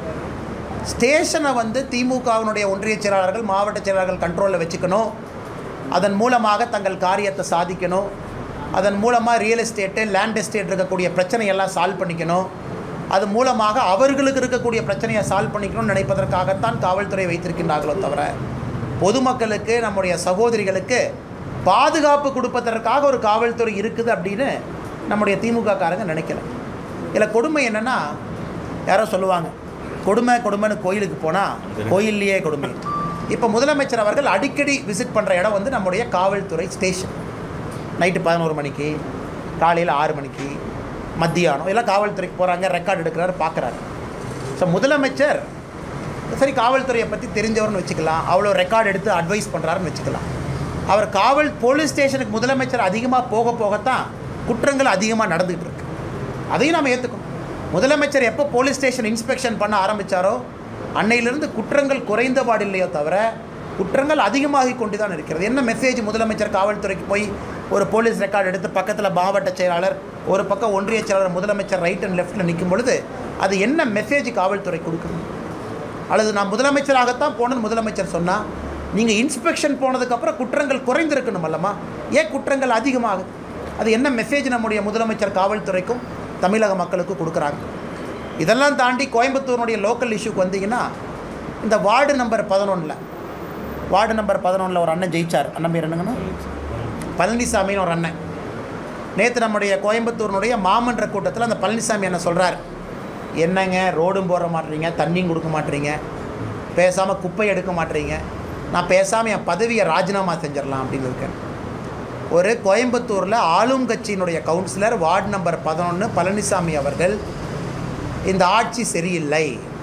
ஸ்டேஷனை வந்து திமுகவினுடைய ஒன்றிய செயலாளர்கள் மாவட்ட செயலாளர்கள் கண்ட்ரோலில் வச்சுக்கணும் அதன் மூலமாக தங்கள் காரியத்தை சாதிக்கணும் அதன் மூலமாக ரியல் எஸ்டேட்டு லேண்ட் எஸ்டேட் இருக்கக்கூடிய பிரச்சனையெல்லாம் சால்வ் பண்ணிக்கணும் அது மூலமாக அவர்களுக்கு இருக்கக்கூடிய பிரச்சனையை சால்வ் பண்ணிக்கணும்னு நினைப்பதற்காகத்தான் காவல்துறை வைத்திருக்கின்றார்களோ தவிர பொதுமக்களுக்கு நம்முடைய சகோதரிகளுக்கு பாதுகாப்பு கொடுப்பதற்காக ஒரு காவல்துறை இருக்குது அப்படின்னு நம்முடைய திமுக காரங்க நினைக்கல இதில் கொடுமை என்னென்னா யாரோ சொல்லுவாங்க கொடுமை கொடுமைன்னு கோயிலுக்கு போனால் கோயில்லையே கொடுமை இப்போ முதலமைச்சர் அவர்கள் அடிக்கடி விசிட் பண்ணுற இடம் வந்து நம்முடைய காவல்துறை ஸ்டேஷன் நைட்டு பதினோரு மணிக்கு காலையில் ஆறு மணிக்கு மத்தியானம் எல்லாம் காவல்துறைக்கு போகிறாங்க ரெக்கார்டு எடுக்கிறாரு பார்க்குறாரு ஸோ முதலமைச்சர் சரி காவல்துறையை பற்றி தெரிஞ்சவர்னு வச்சுக்கலாம் அவ்வளோ ரெக்கார்டு எடுத்து அட்வைஸ் பண்ணுறாருன்னு வச்சுக்கலாம் அவர் காவல் போலீஸ் ஸ்டேஷனுக்கு முதலமைச்சர் அதிகமாக போக போகத்தான் குற்றங்கள் அதிகமாக நடந்துகிட்டு இருக்கு அதையும் நம்ம ஏற்றுக்கணும் முதலமைச்சர் எப்போ போலீஸ் ஸ்டேஷன் இன்ஸ்பெக்ஷன் பண்ண ஆரம்பித்தாரோ அன்னையிலிருந்து குற்றங்கள் குறைந்தபாடு இல்லையோ தவிர குற்றங்கள் அதிகமாகி கொண்டு தான் இருக்கிறது என்ன மெசேஜ் முதலமைச்சர் காவல்துறைக்கு போய் ஒரு போலீஸ் ரெக்கார்டு எடுத்து பக்கத்தில் மாவட்ட செயலாளர் ஒரு பக்கம் ஒன்றிய செயலாளர் முதலமைச்சர் ரைட் அண்ட் லெஃப்ட்டில் நிற்கும் பொழுது அது என்ன மெசேஜ் காவல்துறை கொடுக்கணும் அல்லது நான் முதலமைச்சராகத்தான் போனது முதலமைச்சர் சொன்னால் நீங்கள் இன்ஸ்பெக்ஷன் போனதுக்கப்புறம் குற்றங்கள் குறைந்திருக்கணும் அல்லமா ஏன் குற்றங்கள் அதிகமாகுது அது என்ன மெசேஜ் நம்முடைய முதலமைச்சர் காவல்துறைக்கும் தமிழக மக்களுக்கும் கொடுக்குறாங்க இதெல்லாம் தாண்டி கோயம்புத்தூருடைய லோக்கல் இஷ்யூக்கு வந்தீங்கன்னா இந்த வார்டு நம்பர் பதினொன்றில் வார்டு நம்பர் பதினொன்றில் ஒரு அண்ணன் ஜெயிச்சார் அண்ணன் பேர் என்னங்கண்ணா பழனிசாமின்னு ஒரு அண்ணன் நேற்று நம்முடைய கோயம்புத்தூரினுடைய மாமன்ற கூட்டத்தில் அந்த பழனிசாமி என்ன சொல்கிறார் என்னங்க ரோடும் போட மாட்டீங்க தண்ணியும் கொடுக்க மாட்டீங்க பேசாமல் குப்பை எடுக்க மாட்டீங்க நான் பேசாமல் என் பதவியை ராஜினாமா செஞ்சிடலாம் அப்படின்னு இருக்கேன் ஒரு கோயம்புத்தூரில் ஆளும் கட்சியினுடைய கவுன்சிலர் வார்டு நம்பர் பதினொன்று பழனிசாமி அவர்கள் இந்த ஆட்சி சரியில்லை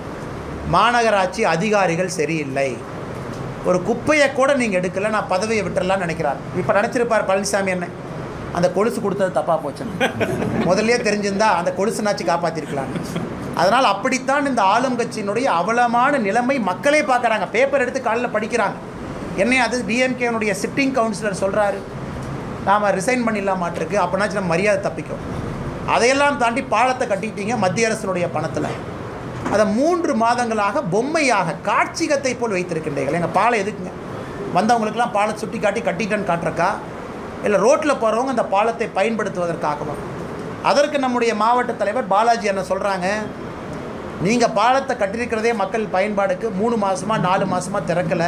மாநகராட்சி அதிகாரிகள் சரியில்லை ஒரு குப்பையை கூட நீங்கள் எடுக்கல நான் பதவியை விட்டுறலாம்னு நினைக்கிறார் இப்போ நினச்சிருப்பார் பழனிசாமி என்ன அந்த கொலுசு கொடுத்தது தப்பாக போச்சுன்னு முதல்லயே தெரிஞ்சிருந்தா அந்த கொலுசுனாச்சு காப்பாற்றிருக்கலாம் அதனால் அப்படித்தான் இந்த ஆளும் கட்சியினுடைய அவலமான நிலைமை மக்களே பார்க்குறாங்க பேப்பர் எடுத்து காலையில் படிக்கிறாங்க என்னை அது டிஎம்கேனுடைய சிட்டிங் கவுன்சிலர் சொல்கிறாரு நாம் ரிசைன் பண்ணிடலாமாட்டிருக்கு அப்படின்னாச்சும் நம்ம மரியாதை தப்பிக்கும் அதையெல்லாம் தாண்டி பாலத்தை கட்டிட்டீங்க மத்திய அரசினுடைய பணத்தில் அதை மூன்று மாதங்களாக பொம்மையாக காட்சிகத்தை போல் வைத்திருக்கின்றீர்கள் எங்கள் பாலம் எதுக்குங்க வந்தவங்களுக்கெல்லாம் பாலம் சுட்டி காட்டி கட்டிட்டேன்னு காட்டுறக்கா இல்லை ரோட்டில் போகிறவங்க அந்த பாலத்தை பயன்படுத்துவதற்காகவும் அதற்கு நம்முடைய மாவட்ட தலைவர் பாலாஜி என்ன சொல்கிறாங்க நீங்கள் பாலத்தை கட்டியிருக்கிறதே மக்கள் பயன்பாடுக்கு மூணு மாதமாக நாலு மாதமாக திறக்கலை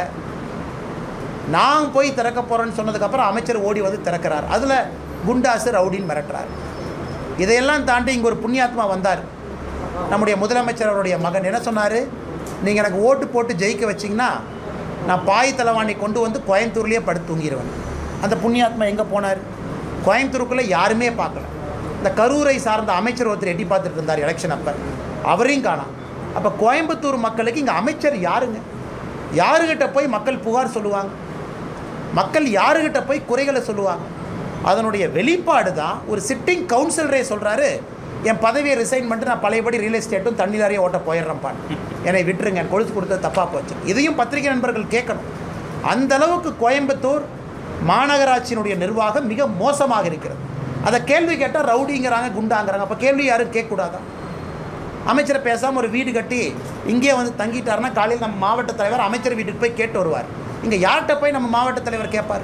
நான் போய் திறக்க போகிறேன்னு சொன்னதுக்கப்புறம் அமைச்சர் ஓடி வந்து திறக்கிறார் அதில் குண்டாசு ரவுடின்னு மிரட்டுறார் இதையெல்லாம் தாண்டி இங்கே ஒரு புண்ணியாத்மா வந்தார் நம்முடைய முதலமைச்சர் அவருடைய மகன் என்ன சொன்னார் நீங்கள் எனக்கு ஓட்டு போட்டு ஜெயிக்க வச்சிங்கன்னா நான் பாய் தலைவாணி கொண்டு வந்து கோயம்புத்தூர்லேயே படுத்து தூங்கிடுவேன் அந்த புண்ணியாத்மா எங்கே போனார் கோயம்புத்தூருக்குள்ளே யாருமே பார்க்கல இந்த கரூரை சார்ந்த அமைச்சர் ஒருத்தர் எட்டி பார்த்துட்டு இருந்தார் எலெக்ஷன் அப்போ அவரையும் காணாம் அப்போ கோயம்புத்தூர் மக்களுக்கு இங்கே அமைச்சர் யாருங்க யாருக்கிட்ட போய் மக்கள் புகார் சொல்லுவாங்க மக்கள் யாருக்கிட்ட போய் குறைகளை சொல்லுவாங்க அதனுடைய வெளிப்பாடு தான் ஒரு சிட்டிங் கவுன்சிலரே சொல்கிறாரு என் பதவியை ரிசைன் பண்ணிட்டு நான் பழையபடி ரியல் எஸ்டேட்டும் தண்ணி லாரியை ஓட்ட போயிடுறேன்ப்பான் என்னை விட்டுருங்க கொழுத்து கொடுத்தது தப்பாக போச்சு இதையும் பத்திரிகை நண்பர்கள் கேட்கணும் அந்த அளவுக்கு கோயம்புத்தூர் மாநகராட்சியினுடைய நிர்வாகம் மிக மோசமாக இருக்கிறது அதை கேள்வி கேட்டால் ரவுடிங்கிறாங்க குண்டாங்கிறாங்க அப்போ கேள்வி யாரும் கேட்கக்கூடாதா அமைச்சரை பேசாமல் ஒரு வீடு கட்டி இங்கே வந்து தங்கிட்டாருன்னா காலையில் நம்ம மாவட்ட தலைவர் அமைச்சர் வீட்டுக்கு போய் கேட்டு வருவார் இங்கே யார்கிட்ட போய் நம்ம மாவட்ட தலைவர் கேட்பார்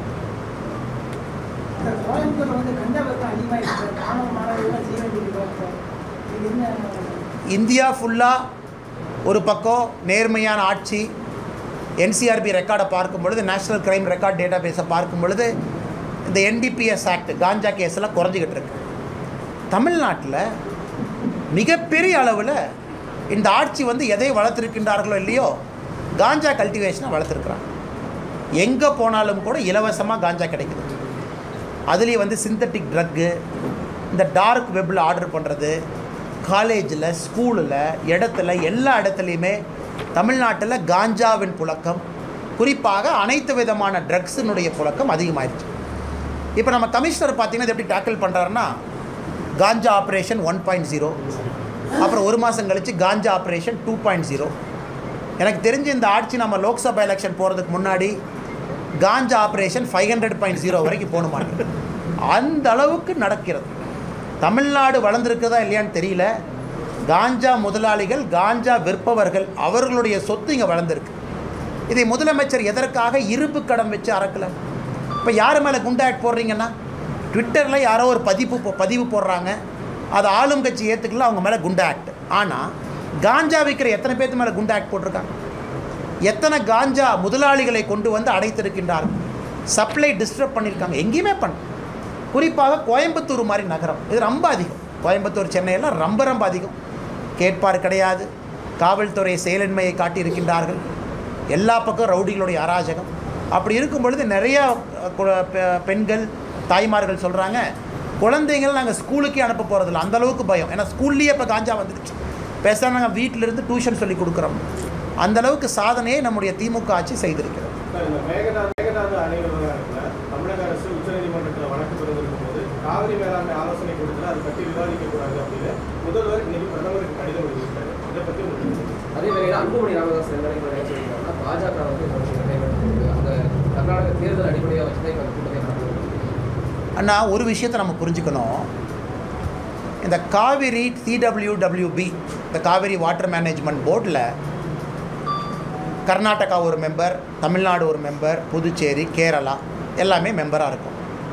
சார், கோயம்புத்தூர்ல வந்து கஞ்சா விற்பனை அதிகமாக இருக்கு சார். மாணவ மாணவிகள்லாம் செய்ய வேண்டியிருக்காங்க சார். இது என்ன இந்தியா ஃபுல்லாக ஒரு பக்கம் நேர்மையான ஆட்சி என்சிஆர்பி ரெக்கார்டை பார்க்கும் பொழுது நேஷனல் கிரைம் ரெக்கார்ட் டேட்டா பேஸை பார்க்கும் பொழுது இந்த என்டிபிஎஸ் ஆக்ட் காஞ்சா கேஸ் எல்லாம் குறைஞ்சிக்கிட்டு இருக்கு தமிழ்நாட்டில் மிகப்பெரிய அளவில் இந்த ஆட்சி வந்து எதை வளர்த்துருக்கின்றார்களோ இல்லையோ காஞ்சா கல்டிவேஷனை வளர்த்துருக்குறாங்க எங்கே போனாலும் கூட இலவசமாக காஞ்சா கிடைக்குது அதுலேயும் வந்து சிந்தட்டிக் ட்ரக்கு இந்த டார்க் வெப்பில் ஆர்டர் பண்ணுறது காலேஜில் ஸ்கூலில் இடத்துல எல்லா இடத்துலையுமே தமிழ்நாட்டில் காஞ்சாவின் புழக்கம் குறிப்பாக அனைத்து விதமான ட்ரக்ஸினுடைய புழக்கம் அதிகமாயிருச்சு இப்போ நம்ம கமிஷனர் பார்த்தீங்கன்னா இது எப்படி டேக்கிள் பண்ணுறாருன்னா ganja operation one point zero அப்புறம் ஒரு மாதம் கழித்து ganja operation two point zero எனக்கு தெரிஞ்சு இந்த ஆட்சி நம்ம லோக்சபா எலெக்ஷன் போகிறதுக்கு முன்னாடி ganja operation five hundred point zero வரைக்கும் போகணுமாட்டு அந்த அளவுக்கு நடக்கிறது தமிழ்நாடு வளர்ந்துருக்குதா இல்லையான்னு தெரியல காஞ்சா முதலாளிகள் காஞ்சா விற்பவர்கள் அவர்களுடைய சொத்து இங்கே வளர்ந்துருக்கு இதை முதலமைச்சர் எதற்காக இருப்பு கடம் வச்சு அறக்கல இப்போ யார் மேலே குண்டா ஆக்ட் போடுறீங்கன்னா ட்விட்டரில் யாரோ ஒரு பதிப்பு போ- பதிவு போடுறாங்க அது ஆளும் கட்சி ஏற்றுக்கல அவங்க மேலே குண்டா ஆக்ட் ஆனால் காஞ்சா விற்கிற எத்தனை பேர்த்து மேலே குண்டா ஆக்ட் போட்டிருக்காங்க எத்தனை காஞ்சா முதலாளிகளை கொண்டு வந்து அடைத்திருக்கின்றார்கள் சப்ளை டிஸ்டர்ப் பண்ணியிருக்காங்க எங்கேயுமே பண்ண குறிப்பாக கோயம்புத்தூர் மாதிரி நகரம் இது ரொம்ப அதிகம் கோயம்புத்தூர் சென்னையெல்லாம் ரொம்ப ரொம்ப அதிகம் கேட்பார் கிடையாது காவல்துறை செயலின்மையை காட்டியிருக்கின்றார்கள் எல்லா பக்கம் ரவுடிகளுடைய அராஜகம் அப்படி இருக்கும் பொழுது நிறைய அஹ், கு- பெ- பெண்கள் தாய்மார்கள் சொல்கிறாங்க குழந்தைங்களை நாங்கள் ஸ்கூலுக்கே அனுப்ப போகிறதில்ல அந்த அளவுக்கு பயம் ஏன்னா ஸ்கூல்லேயே இப்போ காஞ்சா வந்துடுச்சு பேசாம நாங்கள் வீட்டிலிருந்து டியூஷன் சொல்லி கொடுக்குறோம் அந்த அளவுக்கு சாதனையை நம்முடைய திமுக ஆட்சி செய்திருக்கிறது சார், இந்த மேகதாது மேகதாது அணை விவகாரத்துல தமிழக அரசு உச்சநீதிமன்றத்தில் வழக்கு தொடர்ந்திருக்கும் போது காவிரி மேலாண்மை ஆலோசனை கூட்டத்தில் அதை பற்றி விவாதிக்க கூடாது அப்படின்னு முதல்வர் இன்னைக்கு பிரதமருக்கு கடிதம் எழுதியிருக்காரு இதை பற்றி உங்களுக்கு அதே வேளையில் அன்புமணி ராமதாஸ் என்ன சொல்லியிருக்காங்கன்னா பாஜக வந்து இந்த விஷயத்தை கைவிடுறது அந்த கர்நாடக தேர்தல் அடிப்படையாக வச்சு தான் இந்த கூட்டத்தை நடத்துறது அண்ணா ஒரு விஷயத்தை நம்ம புரிஞ்சுக்கணும் இந்த காவிரி சிடபிள்யூடபிள்யூபி இந்த காவிரி வாட்டர் மேனேஜ்மெண்ட் போர்டில் கர்நாடகா ஒரு மெம்பர் தமிழ்நாடு ஒரு மெம்பர் புதுச்சேரி கேரளா எல்லாமே மெம்பராக இருக்கும்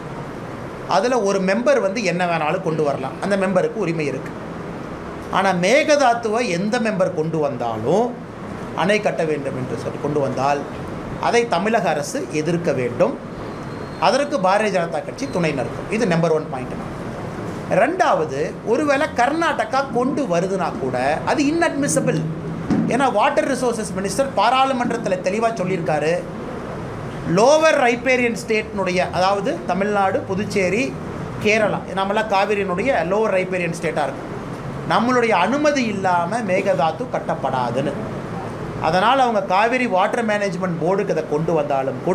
அதில் ஒரு மெம்பர் வந்து என்ன வேணாலும் கொண்டு வரலாம் அந்த மெம்பருக்கு உரிமை இருக்குது ஆனால் மேகதாத்துவை எந்த மெம்பர் கொண்டு வந்தாலும் அணை கட்ட வேண்டும் என்று சொல்லி கொண்டு வந்தால் அதை தமிழக அரசு எதிர்க்க வேண்டும் அதற்கு பாரதிய ஜனதா கட்சி துணை நிற்கும் இது நம்பர் ஒன் பாயிண்ட் ரெண்டாவது ஒருவேளை கர்நாடகா கொண்டு வருதுன்னா கூட அது இன்அட்மிசபிள் ஏன்னா வாட்டர் ரிசோர்சஸ் மினிஸ்டர் பாராளுமன்றத்தில் தெளிவாக சொல்லியிருக்காரு லோவர் ரைப்பேரியன் ஸ்டேட்னுடைய அதாவது தமிழ்நாடு புதுச்சேரி கேரளா நம்மளாம் காவிரியினுடைய லோவர் ரைப்பேரியன் ஸ்டேட்டாக இருக்கும் நம்மளுடைய அனுமதி இல்லாமல் மேகதாத்து கட்டப்படாதுன்னு அதனால் அவங்க காவிரி வாட்டர் மேனேஜ்மெண்ட் போர்டுக்கு அதை கொண்டு வந்தாலும் கூட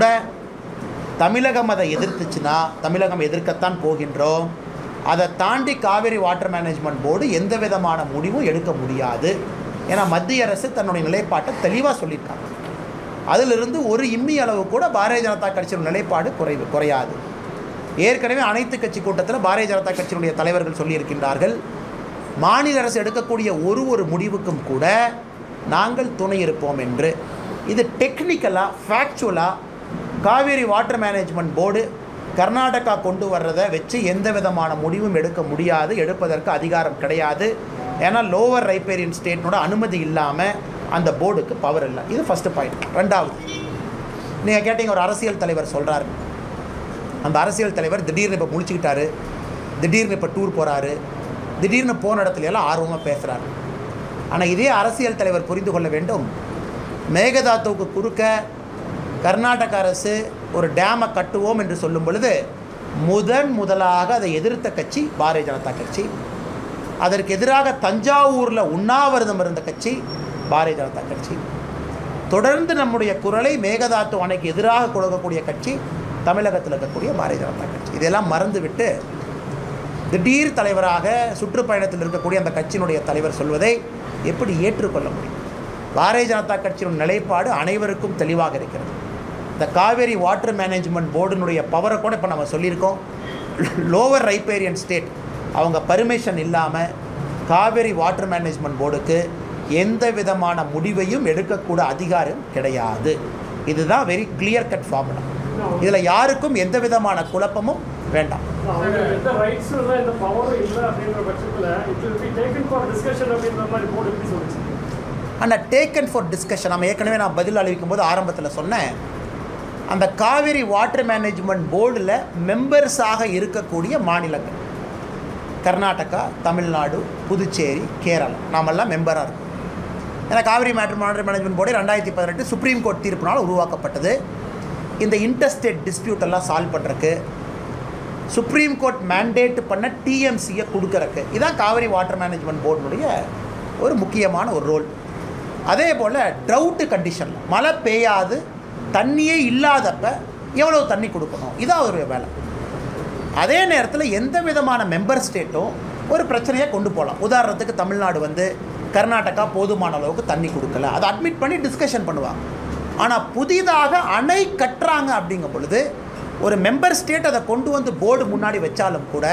தமிழகம் அதை எதிர்த்துச்சுன்னா தமிழகம் எதிர்க்கத்தான் போகின்றோம் அதை தாண்டி காவிரி வாட்டர் மேனேஜ்மெண்ட் போர்டு எந்த விதமான முடிவும் எடுக்க முடியாது ஏன்னா மத்திய அரசு தன்னுடைய நிலைப்பாட்டை தெளிவாக சொல்லியிருக்காங்க அதிலிருந்து ஒரு இம்மி அளவு கூட பாரதிய ஜனதா கட்சியின் நிலைப்பாடு குறைவு குறையாது ஏற்கனவே அனைத்து கட்சி கூட்டத்தில் பாரதிய ஜனதா கட்சியினுடைய தலைவர்கள் சொல்லியிருக்கின்றார்கள் மாநில அரசு எடுக்கக்கூடிய ஒரு ஒரு முடிவுக்கும் கூட நாங்கள் துணை இருப்போம் என்று இது டெக்னிக்கலாக ஃபேக்சுவலாக Kaveri water management board Karnataka கொண்டு வர்றதை வச்சு எந்த விதமான முடிவும் எடுக்க முடியாது எடுப்பதற்கு அதிகாரம் கிடையாது ஏன்னா லோவர் ரைப்பேரியன் ஸ்டேட்னோட அனுமதி இல்லாமல் அந்த போர்டுக்கு பவர் இல்லை இது ஃபஸ்ட்டு பாயிண்ட் ரெண்டாவது நீங்கள் கேட்டீங்க ஒரு அரசியல் தலைவர் சொல்கிறாரு அந்த அரசியல் தலைவர் திடீர்னு இப்போ முழிச்சுக்கிட்டாரு திடீர்னு இப்போ டூர் போகிறாரு திடீர்னு போன இடத்துல எல்லாம் ஆர்வமாக பேசுகிறாரு ஆனால் இதே அரசியல் தலைவர் புரிந்து கொள்ள வேண்டும் மேகதாத்துவுக்கு குறுக்க கர்நாடக அரசு ஒரு டேமை கட்டுவோம் என்று சொல்லும் பொழுது முதன் முதலாக அதை எதிர்த்த கட்சி பாரதிய ஜனதா கட்சி அதற்கு எதிராக தஞ்சாவூரில் உண்ணாவிரதம் இருந்த கட்சி பாரதிய ஜனதா கட்சி தொடர்ந்து நம்முடைய குரலை மேகதாத்து அணைக்கு எதிராக கொடுக்கக்கூடிய கட்சி தமிழகத்தில் இருக்கக்கூடிய பாரதிய ஜனதா கட்சி இதெல்லாம் மறந்துவிட்டு திடீர் தலைவராக சுற்றுப்பயணத்தில் இருக்கக்கூடிய அந்த கட்சியினுடைய தலைவர் சொல்வதை எப்படி ஏற்றுக்கொள்ள முடியும் பாரதிய ஜனதா கட்சியின் நிலைப்பாடு அனைவருக்கும் தெளிவாக இருக்கிறது இந்த காவேரி வாட்டர் மேனேஜ்மெண்ட் போர்டினுடைய பவரை கூட இப்போ நம்ம சொல்லியிருக்கோம் லோவர் ரைப்பேரியன் ஸ்டேட் அவங்க பர்மிஷன் இல்லாமல் காவேரி வாட்டர் மேனேஜ்மெண்ட் போர்டுக்கு எந்த விதமான முடிவையும் எடுக்கக்கூட அதிகாரம் கிடையாது இதுதான் வெரி கிளியர் கட் ஃபார்முலா இதில் யாருக்கும் எந்த விதமான குழப்பமும் வேண்டாம் அவங்களுக்கு எந்த ரைட்ஸும் இல்லை எந்த பவரும் இல்லை அப்படின்ற பட்சத்தில் it will be taken for discussion அப்படின்ற மாதிரி போர்டு எப்படி சொல்லுச்சு ஆனால் டேக்கன் ஃபார் டிஸ்கஷன் நம்ம ஏற்கனவே நான் பதில் அளிக்கும் போது ஆரம்பத்தில் சொன்னேன் அந்த காவேரி வாட்டர் மேனேஜ்மெண்ட் போர்டில் மெம்பர்ஸாக இருக்கக்கூடிய மாநிலங்கள் கர்நாடகா தமிழ்நாடு புதுச்சேரி கேரளா நாமெல்லாம் மெம்பராக இருக்கோம் ஏன்னா Kaveri matter water management board ரெண்டாயிரத்தி பதினெட்டு சுப்ரீம் கோர்ட் தீர்ப்பினால் உருவாக்கப்பட்டது இந்த இன்டர்ஸ்டேட் டிஸ்பியூட் எல்லாம் சால்வ் பண்ணுறக்கு சுப்ரீம் கோர்ட் மேண்டேட் பண்ண டிஎம்சியை கொடுக்கறக்கு இதான் காவிரி வாட்டர் மேனேஜ்மெண்ட் போர்டினுடைய ஒரு முக்கியமான ஒரு ரோல் அதே போல் ட்ரவுட்டு கண்டிஷனில் மழை பெய்யாது தண்ணியே இல்லாதப்ப எவ்வளோ தண்ணி கொடுக்கணும் இதான் அவருடைய வேலை அதே நேரத்தில் எந்த விதமான மெம்பர் ஸ்டேட்டும் ஒரு பிரச்சனையை கொண்டு போகலாம் உதாரணத்துக்கு தமிழ்நாடு வந்து கர்நாடகா போதுமான அளவுக்கு தண்ணி கொடுக்கல அதை அட்மிட் பண்ணி டிஸ்கஷன் பண்ணுவாங்க ஆனால் புதிதாக அணை கட்டுறாங்க அப்படிங்கும் பொழுது ஒரு மெம்பர் ஸ்டேட் அதை கொண்டு வந்து போர்டு முன்னாடி வச்சாலும் கூட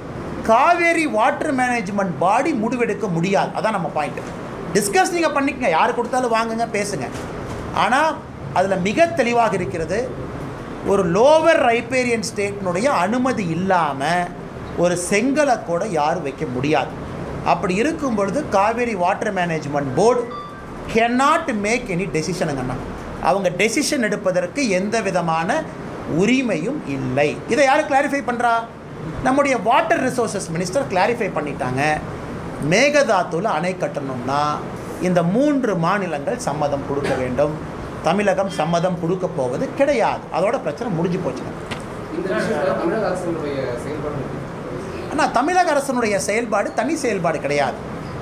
காவேரி வாட்டர் மேனேஜ்மெண்ட் பாடி முடிவெடுக்க முடியாது அதான் நம்ம பாயிண்ட் டிஸ்கஸ் நீங்கள் பண்ணிக்கங்க யார் கொடுத்தாலும் வாங்குங்க பேசுங்க ஆனால் அதில் மிக தெளிவாக இருக்கிறது ஒரு லோவர் ரைப்பேரியன் ஸ்டேட்னுடைய அனுமதி இல்லாமல் ஒரு செங்கலை கூட யாரும் வைக்க முடியாது அப்படி இருக்கும் பொழுது Kaveri water management board cannot make any டெசிஷனுங்கண்ணா அவங்க டெசிஷன் எடுப்பதற்கு எந்த விதமான உரிமையும் இல்லை இதை யார் கிளாரிஃபை பண்ணுறா நம்முடைய வாட்டர் ரிசோர்சஸ் மினிஸ்டர் கிளாரிஃபை பண்ணிட்டாங்க மேகதாத்துல அணை கட்டணும்னா இந்த மூன்று மாநிலங்கள் சம்மதம் கொடுக்க வேண்டும் தமிழகம் சம்மதம் கொடுக்க போவது கிடையாது அதோட பிரச்சனை முடிஞ்சு போச்சுங்க இந்த விஷயத்துல தமிழக அரசினுடைய செயல்பாடு எப்படி? ஆனால் தமிழக அரசனுடைய செயல்பாடு தனி செயல்பாடு கிடையாது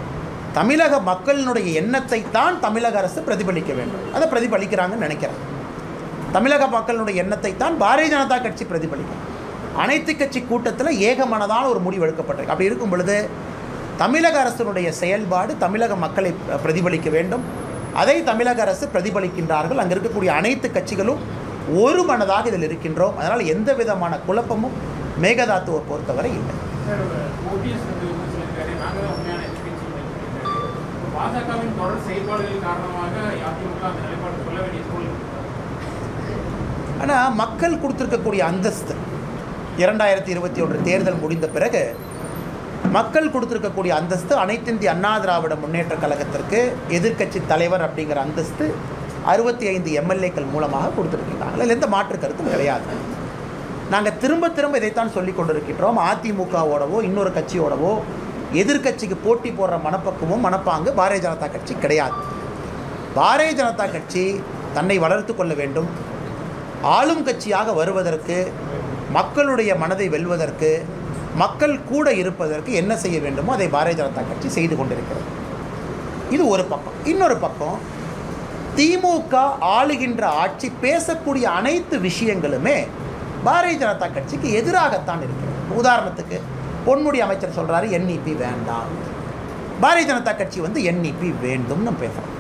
தமிழக மக்களினுடைய எண்ணத்தை தான் தமிழக அரசு பிரதிபலிக்க வேண்டும் அதை பிரதிபலிக்கிறாங்கன்னு நினைக்கிறேன் தமிழக மக்களினுடைய எண்ணத்தை தான் பாரதிய ஜனதா கட்சி பிரதிபலிக்கும் அனைத்து கட்சி கூட்டத்தில் ஏகமனதான ஒரு முடிவு எடுக்கப்பட்டிருக்கு அப்படி இருக்கும் பொழுது தமிழக அரசினுடைய செயல்பாடு தமிழக மக்களை பிர- பிரதிபலிக்க வேண்டும் அதை தமிழக அரசு பிரதிபலிக்கின்றார்கள் அங்கே இருக்கக்கூடிய அனைத்து கட்சிகளும் ஒரு மனதாக இதில் இருக்கின்றோம் அதனால் எந்த விதமான குழப்பமும் மேகதாத்துவை பொறுத்தவரை இல்லை சார் ஓபிஎஸ் வந்து என்ன சொல்லியிருக்காரு நாங்கள் தான் உண்மையான எதிர்கட்சி பாஜகவின் தொடர் செயல்பாடுகள் காரணமாக அதிமுக அந்த நிலைப்பாடு சொல்ல வேண்டிய சூழல் ஆனால் மக்கள் கொடுத்துருக்கக்கூடிய அந்தஸ்து இரண்டாயிரத்தி இருபத்தி ஒன்று தேர்தல் முடிந்த பிறகு மக்கள் கொடுத்துருக்கக்கூடிய அந்தஸ்து அனைத்து இந்திய அண்ணா திராவிட முன்னேற்ற கழகத்திற்கு எதிர்க்கட்சி தலைவர் அப்படிங்கிற அந்தஸ்து அறுபத்தி ஐந்து எம்எல்ஏக்கள் மூலமாக கொடுத்துருக்கின்றாங்க அதில் எந்த மாற்று கருத்தும் கிடையாது நாங்கள் திரும்ப திரும்ப இதைத்தான் சொல்லி கொண்டிருக்கின்றோம் அதிமுகவோடவோ இன்னொரு கட்சியோடவோ எதிர்க்கட்சிக்கு போட்டி போடுற மனப்பக்குவமும் மனப்பாங்கு பாரதிய ஜனதா கட்சி கிடையாது பாரதிய ஜனதா கட்சி தன்னை வளர்த்து கொள்ள வேண்டும் ஆளும் கட்சியாக வருவதற்கு மக்களுடைய மனதை வெல்வதற்கு மக்கள் கூட இருப்பதற்கு என்ன செய்ய வேண்டுமோ அதை பாரதிய ஜனதா கட்சி செய்து கொண்டிருக்கிறது இது ஒரு பக்கம் இன்னொரு பக்கம் திமுக ஆளுகின்ற ஆட்சி பேசக்கூடிய அனைத்து விஷயங்களுமே பாரதிய ஜனதா கட்சிக்கு எதிராகத்தான் இருக்கிறது உதாரணத்துக்கு பொன்முடி அமைச்சர் சொல்கிறாரு என்இபி வேண்டாம் பாரதிய ஜனதா கட்சி வந்து என்இபி வேண்டும்னு பேசுகிறோம்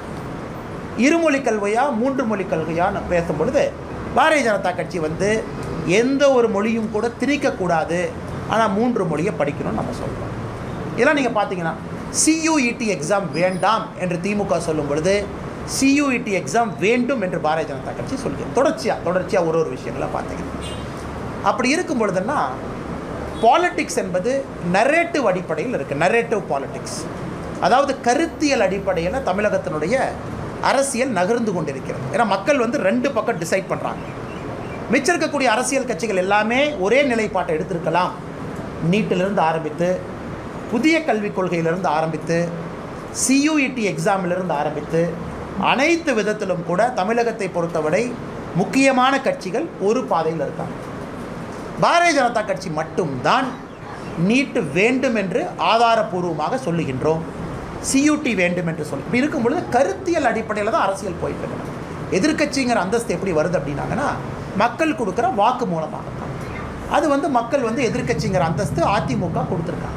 இருமொழி கல்வியா மூன்று மொழி கல்வியான்னு பேசும் பொழுது பாரதிய ஜனதா கட்சி வந்து எந்த ஒரு மொழியும் கூட திணிக்கக்கூடாது ஆனால் மூன்று மொழியை படிக்கணும்னு நம்ம சொல்கிறோம் இதெல்லாம் நீங்கள் பார்த்தீங்கன்னா சியூஇடி எக்ஸாம் வேண்டாம் என்று திமுக சொல்லும் பொழுது சியூஇடி எக்ஸாம் வேண்டும் என்று பாரதிய ஜனதா கட்சி சொல்கிறது தொடர்ச்சியாக தொடர்ச்சியாக ஒரு ஒரு விஷயங்களை பார்த்தீங்கன்னா அப்படி இருக்கும் பொழுதுன்னா பாலிட்டிக்ஸ் என்பது நரேட்டிவ் அடிப்படையில் இருக்குது நரேட்டிவ் பாலிட்டிக்ஸ் அதாவது கருத்தியல் அடிப்படையில் தமிழகத்தினுடைய அரசியல் நகர்ந்து கொண்டிருக்கிறது ஏன்னா மக்கள் வந்து ரெண்டு பக்கம் டிசைட் பண்ணுறாங்க மிச்சம் இருக்கக்கூடிய அரசியல் கட்சிகள் எல்லாமே ஒரே நிலைப்பாட்டை எடுத்திருக்கலாம் நீட்டிலிருந்து ஆரம்பித்து புதிய கல்விக் கொள்கையிலிருந்து ஆரம்பித்து சியூஇடி எக்ஸாமிலிருந்து ஆரம்பித்து அனைத்து விதத்திலும் கூட தமிழகத்தை பொறுத்தவரை முக்கியமான கட்சிகள் ஒரு பாதையில் இருக்காங்க பாரதிய ஜனதா கட்சி மட்டும்தான் நீட்டு வேண்டும் என்று ஆதாரபூர்வமாக சொல்லுகின்றோம் சியூடி வேண்டும் என்று சொல்லி இப்படி இருக்கும் பொழுது கருத்தியல் அடிப்படையில் தான் அரசியல் போயிட்டு இருக்கு எதிர்க்கட்சிங்கிற அந்தஸ்து எப்படி வருது அப்படின்னாங்கன்னா மக்கள் கொடுக்குற வாக்கு மூலமாக தான் அது வந்து மக்கள் வந்து எதிர்க்கட்சிங்கிற அந்தஸ்து அதிமுக கொடுத்துருக்காங்க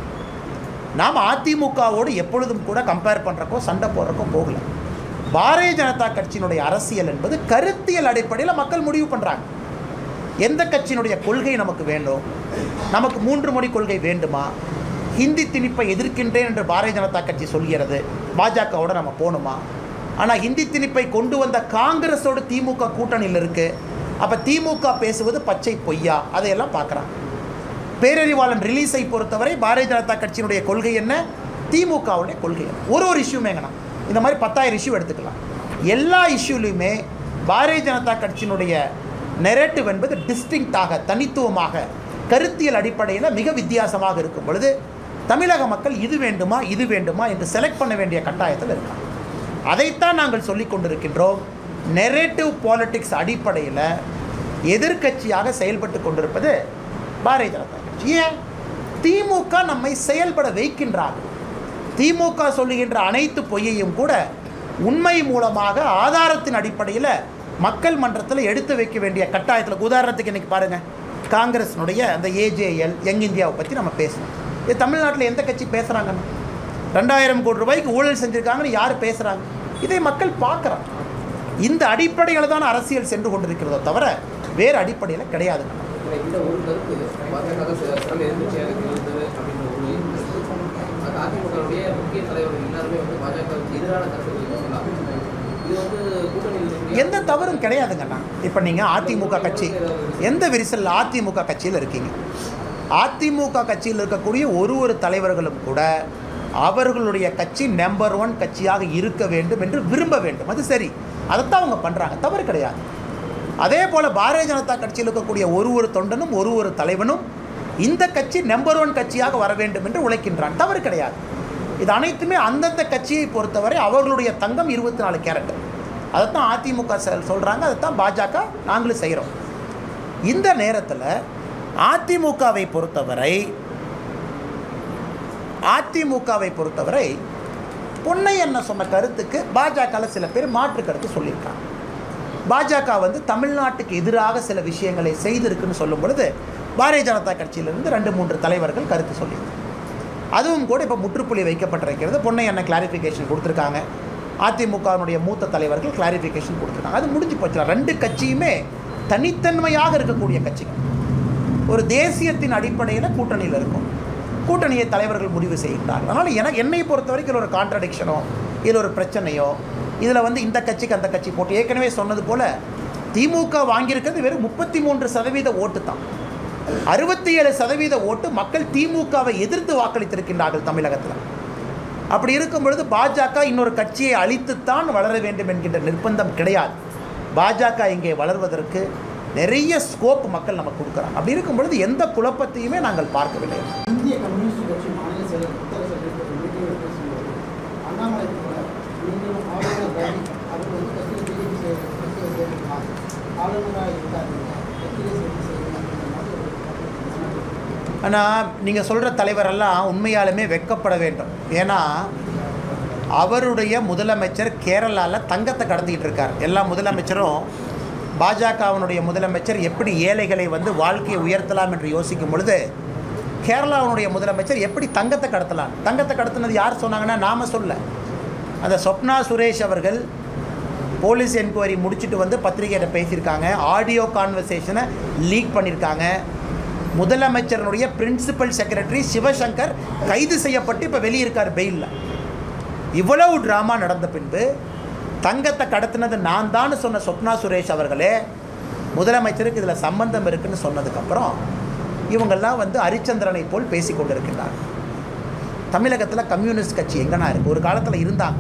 நாம் அதிமுகவோடு எப்பொழுதும் கூட கம்பேர் பண்ணுறக்கோ சண்டை போடுறக்கோ போகல பாரதிய ஜனதா கட்சியினுடைய அரசியல் என்பது கருத்தியல் அடிப்படையில் மக்கள் முடிவு பண்ணுறாங்க எந்த கட்சியினுடைய கொள்கை நமக்கு வேண்டும் நமக்கு மூன்று மொழி கொள்கை வேண்டுமா ஹிந்தி திணிப்பை எதிர்க்கின்றேன் என்று பாரதிய ஜனதா கட்சி சொல்கிறது பாஜகவோட நம்ம போகணுமா ஆனால் ஹிந்தி திணிப்பை கொண்டு வந்த காங்கிரஸோடு திமுக கூட்டணியில் இருக்குது அப்போ திமுக பேசுவது பச்சை பொய்யா அதையெல்லாம் பார்க்குறாங்க பேரறிவாளன் ரிலீஸை பொறுத்தவரை பாரதிய ஜனதா கட்சியினுடைய கொள்கை என்ன திமுகவுடைய கொள்கை என்ன ஒரு ஒரு இஷ்யூமேங்கண்ணா இந்த மாதிரி பத்தாயிரம் இஷ்யூ எடுத்துக்கலாம் எல்லா இஷ்யூலையுமே பாரதிய ஜனதா கட்சியினுடைய நெரேட்டிவ் என்பது டிஸ்டிங்டாக தனித்துவமாக கருத்தியல் அடிப்படையில் மிக வித்தியாசமாக இருக்கும் பொழுது தமிழக மக்கள் இது வேண்டுமா இது வேண்டுமா என்று செலக்ட் பண்ண வேண்டிய கட்டாயத்தில் இருக்காங்க அதைத்தான் நாங்கள் சொல்லிக் கொண்டிருக்கின்றோம் நெரேட்டிவ் பாலிடிக்ஸ் அடிப்படையில் எதிர்க்கட்சியாக செயல்பட்டு கொண்டிருப்பது பாரதிய ஜனதா கட்சி ஏன் திமுக நம்மை செயல்பட வைக்கின்றார்கள் திமுக சொல்லுகின்ற அனைத்து பொய்யையும் கூட உண்மை மூலமாக ஆதாரத்தின் அடிப்படையில் மக்கள் மன்றத்தில் எடுத்து வைக்க வேண்டிய கட்டாயத்தில் உதாரணத்துக்கு இன்னைக்கு பாருங்க காங்கிரஸினுடைய அந்த ஏஜேஎல் யங் இந்தியாவை பற்றி நம்ம பேசணும் இது தமிழ்நாட்டில் எந்த கட்சி பேசுகிறாங்கன்னு ரெண்டாயிரம் கோடி ரூபாய்க்கு ஊழல் செஞ்சுருக்காங்கன்னு யார் பேசுகிறாங்க இதை மக்கள் பார்க்குறாங்க இந்த அடிப்படையில் தான் அரசியல் சென்று கொண்டிருக்கிறதோ தவிர வேறு அடிப்படையில் கிடையாதுங்க இந்த ஒரு கருத்து பாஜக தான் சில சிறந்த எதிர்கட்சியாக இருந்தது அப்படின்ற ஒரு அது அதிமுகவுடைய முக்கிய தலைவர்கள் எல்லாருமே வந்து பாஜகவுக்கு எதிரான கருத்துக்களை சொல்லலாம் இது வந்து கூட்டணியில் இருக்கக்கூடிய எந்த தவறும் கிடையாதுங்கண்ணா இப்போ நீங்கள் அதிமுக கட்சி எந்த விரிசலில் அதிமுக கட்சியில் இருக்கீங்க அதிமுக கட்சியில் இருக்கக்கூடிய ஒரு ஒரு தலைவர்களும் கூட அவர்களுடைய கட்சி நம்பர் ஒன் கட்சியாக இருக்க வேண்டும் என்று விரும்ப வேண்டும் அது சரி அதைத்தான் அவங்க பண்ணுறாங்க தவறு கிடையாது அதே போல் பாரதிய ஜனதா கட்சியில் இருக்கக்கூடிய ஒரு ஒரு தொண்டனும் ஒரு ஒரு தலைவனும் இந்த கட்சி நம்பர் ஒன் கட்சியாக வர வேண்டும் என்று உழைக்கின்றான் தவறு கிடையாது இது அனைத்துமே அந்தந்த கட்சியை பொறுத்தவரை அவர்களுடைய தங்கம் இருபத்தி நாலு கேரட் அதைத்தான் அதிமுக செல் சொல்கிறாங்க அதைத்தான் பாஜக நாங்களும் செய்கிறோம் இந்த நேரத்தில் அதிமுகவை பொறுத்தவரை அதிமுகவை பொறுத்தவரை பொன்னை என்ன சொன்ன கருத்துக்கு பாஜகவில் சில பேர் மாற்று கருத்து சொல்லியிருக்காங்க பாஜக வந்து தமிழ்நாட்டுக்கு எதிராக சில விஷயங்களை செய்திருக்குன்னு சொல்லும் பொழுது பாரதிய ஜனதா கட்சியிலிருந்து ரெண்டு மூன்று தலைவர்கள் கருத்து சொல்லியிருக்காங்க அதுவும் கூட இப்போ முற்றுப்புள்ளி வைக்கப்பட்டிருக்கிறது பொன்னை என்ன கிளாரிஃபிகேஷன் கொடுத்துருக்காங்க அதிமுகவினுடைய மூத்த தலைவர்கள் கிளாரிஃபிகேஷன் கொடுத்துருக்காங்க அது முடிஞ்சு போச்சு ரெண்டு கட்சியுமே தனித்தன்மையாக இருக்கக்கூடிய கட்சிகள் ஒரு தேசியத்தின் அடிப்படையில் கூட்டணியில் இருக்கும் கூட்டணியை தலைவர்கள் முடிவு செய்கிறார்கள் அதனால் எனக்கு என்னை பொறுத்த வரைக்கும் இதில் ஒரு கான்ட்ரடிக்ஷனோ இதில் ஒரு பிரச்சனையோ இதில் வந்து இந்த கட்சிக்கு அந்த கட்சி போட்டு ஏற்கனவே சொன்னது போல் திமுக வாங்கியிருக்கிறது வெறும் முப்பத்தி மூன்று சதவீத ஓட்டு தான் அறுபத்தி ஏழு சதவீத ஓட்டு மக்கள் திமுகவை எதிர்த்து வாக்களித்திருக்கின்றார்கள் தமிழகத்தில் அப்படி இருக்கும் பொழுது பாஜக இன்னொரு கட்சியை அழித்துத்தான் வளர வேண்டும் என்கின்ற நிர்பந்தம் கிடையாது பாஜக இங்கே வளர்வதற்கு நிறைய ஸ்கோப் மக்கள் நமக்கு கொடுக்குறாங்க அப்படி இருக்கும் பொழுது எந்த குழப்பத்தையுமே நாங்கள் பார்க்கவில்லை இந்திய கம்யூனிஸ்ட் கட்சி மாநில செயலர் புத்தக செல்வத்தில் மீட்டிங்கில் பேசும்போது அண்ணாமலை கூட நீங்களும் ஆளுநர் ரவி அவர் வந்து கட்சியில் பிஜேபி கட்சியில் சேர்ந்துக்கலாம் ஆளுநராக இருக்காதீங்க கட்சியில் சேர்ந்து செய்யுங்க அப்படின்ற மாதிரி ஒரு கருத்து சொன்னார். ஆனால் நீங்கள் சொல்கிற தலைவரெல்லாம் உண்மையாலுமே வெட்கப்பட வேண்டும் ஏன்னா அவருடைய முதலமைச்சர் கேரளாவில் தங்கத்தை கடத்திக்கிட்டு இருக்கார் எல்லா முதலமைச்சரும் பாஜகவினுடைய முதலமைச்சர் எப்படி ஏழைகளை வந்து வாழ்க்கையை உயர்த்தலாம் என்று யோசிக்கும் பொழுது கேரளாவினுடைய முதலமைச்சர் எப்படி தங்கத்தை கடத்தலாம் தங்கத்தை கடத்தினது யார் சொன்னாங்கன்னா நாம சொல்ல அந்த சொப்னா சுரேஷ் அவர்கள் போலீஸ் என்கொயரி முடிச்சுட்டு வந்து பத்திரிகையிட்ட பேசியிருக்காங்க ஆடியோ கான்வர்சேஷனை லீக் பண்ணியிருக்காங்க முதலமைச்சரனுடைய பிரின்சிபல் செக்ரட்டரி சிவசங்கர் கைது செய்யப்பட்டு இப்போ வெளியிருக்கார் பெயிலில் இவ்வளவு ட்ராமா நடந்த பின்பு தங்கத்தை கடத்தினது நான் தான் சொன்ன சொப்னா சுரேஷ் அவர்களே முதலமைச்சருக்கு இதில் சம்பந்தம் இருக்குன்னு சொன்னதுக்கப்புறம் இவங்கெல்லாம் வந்து ஹரிச்சந்திரனை போல் பேசி கொண்டிருக்கின்றார் தமிழகத்தில் கம்யூனிஸ்ட் கட்சி எங்கனா இருக்குது ஒரு காலத்தில் இருந்தாங்க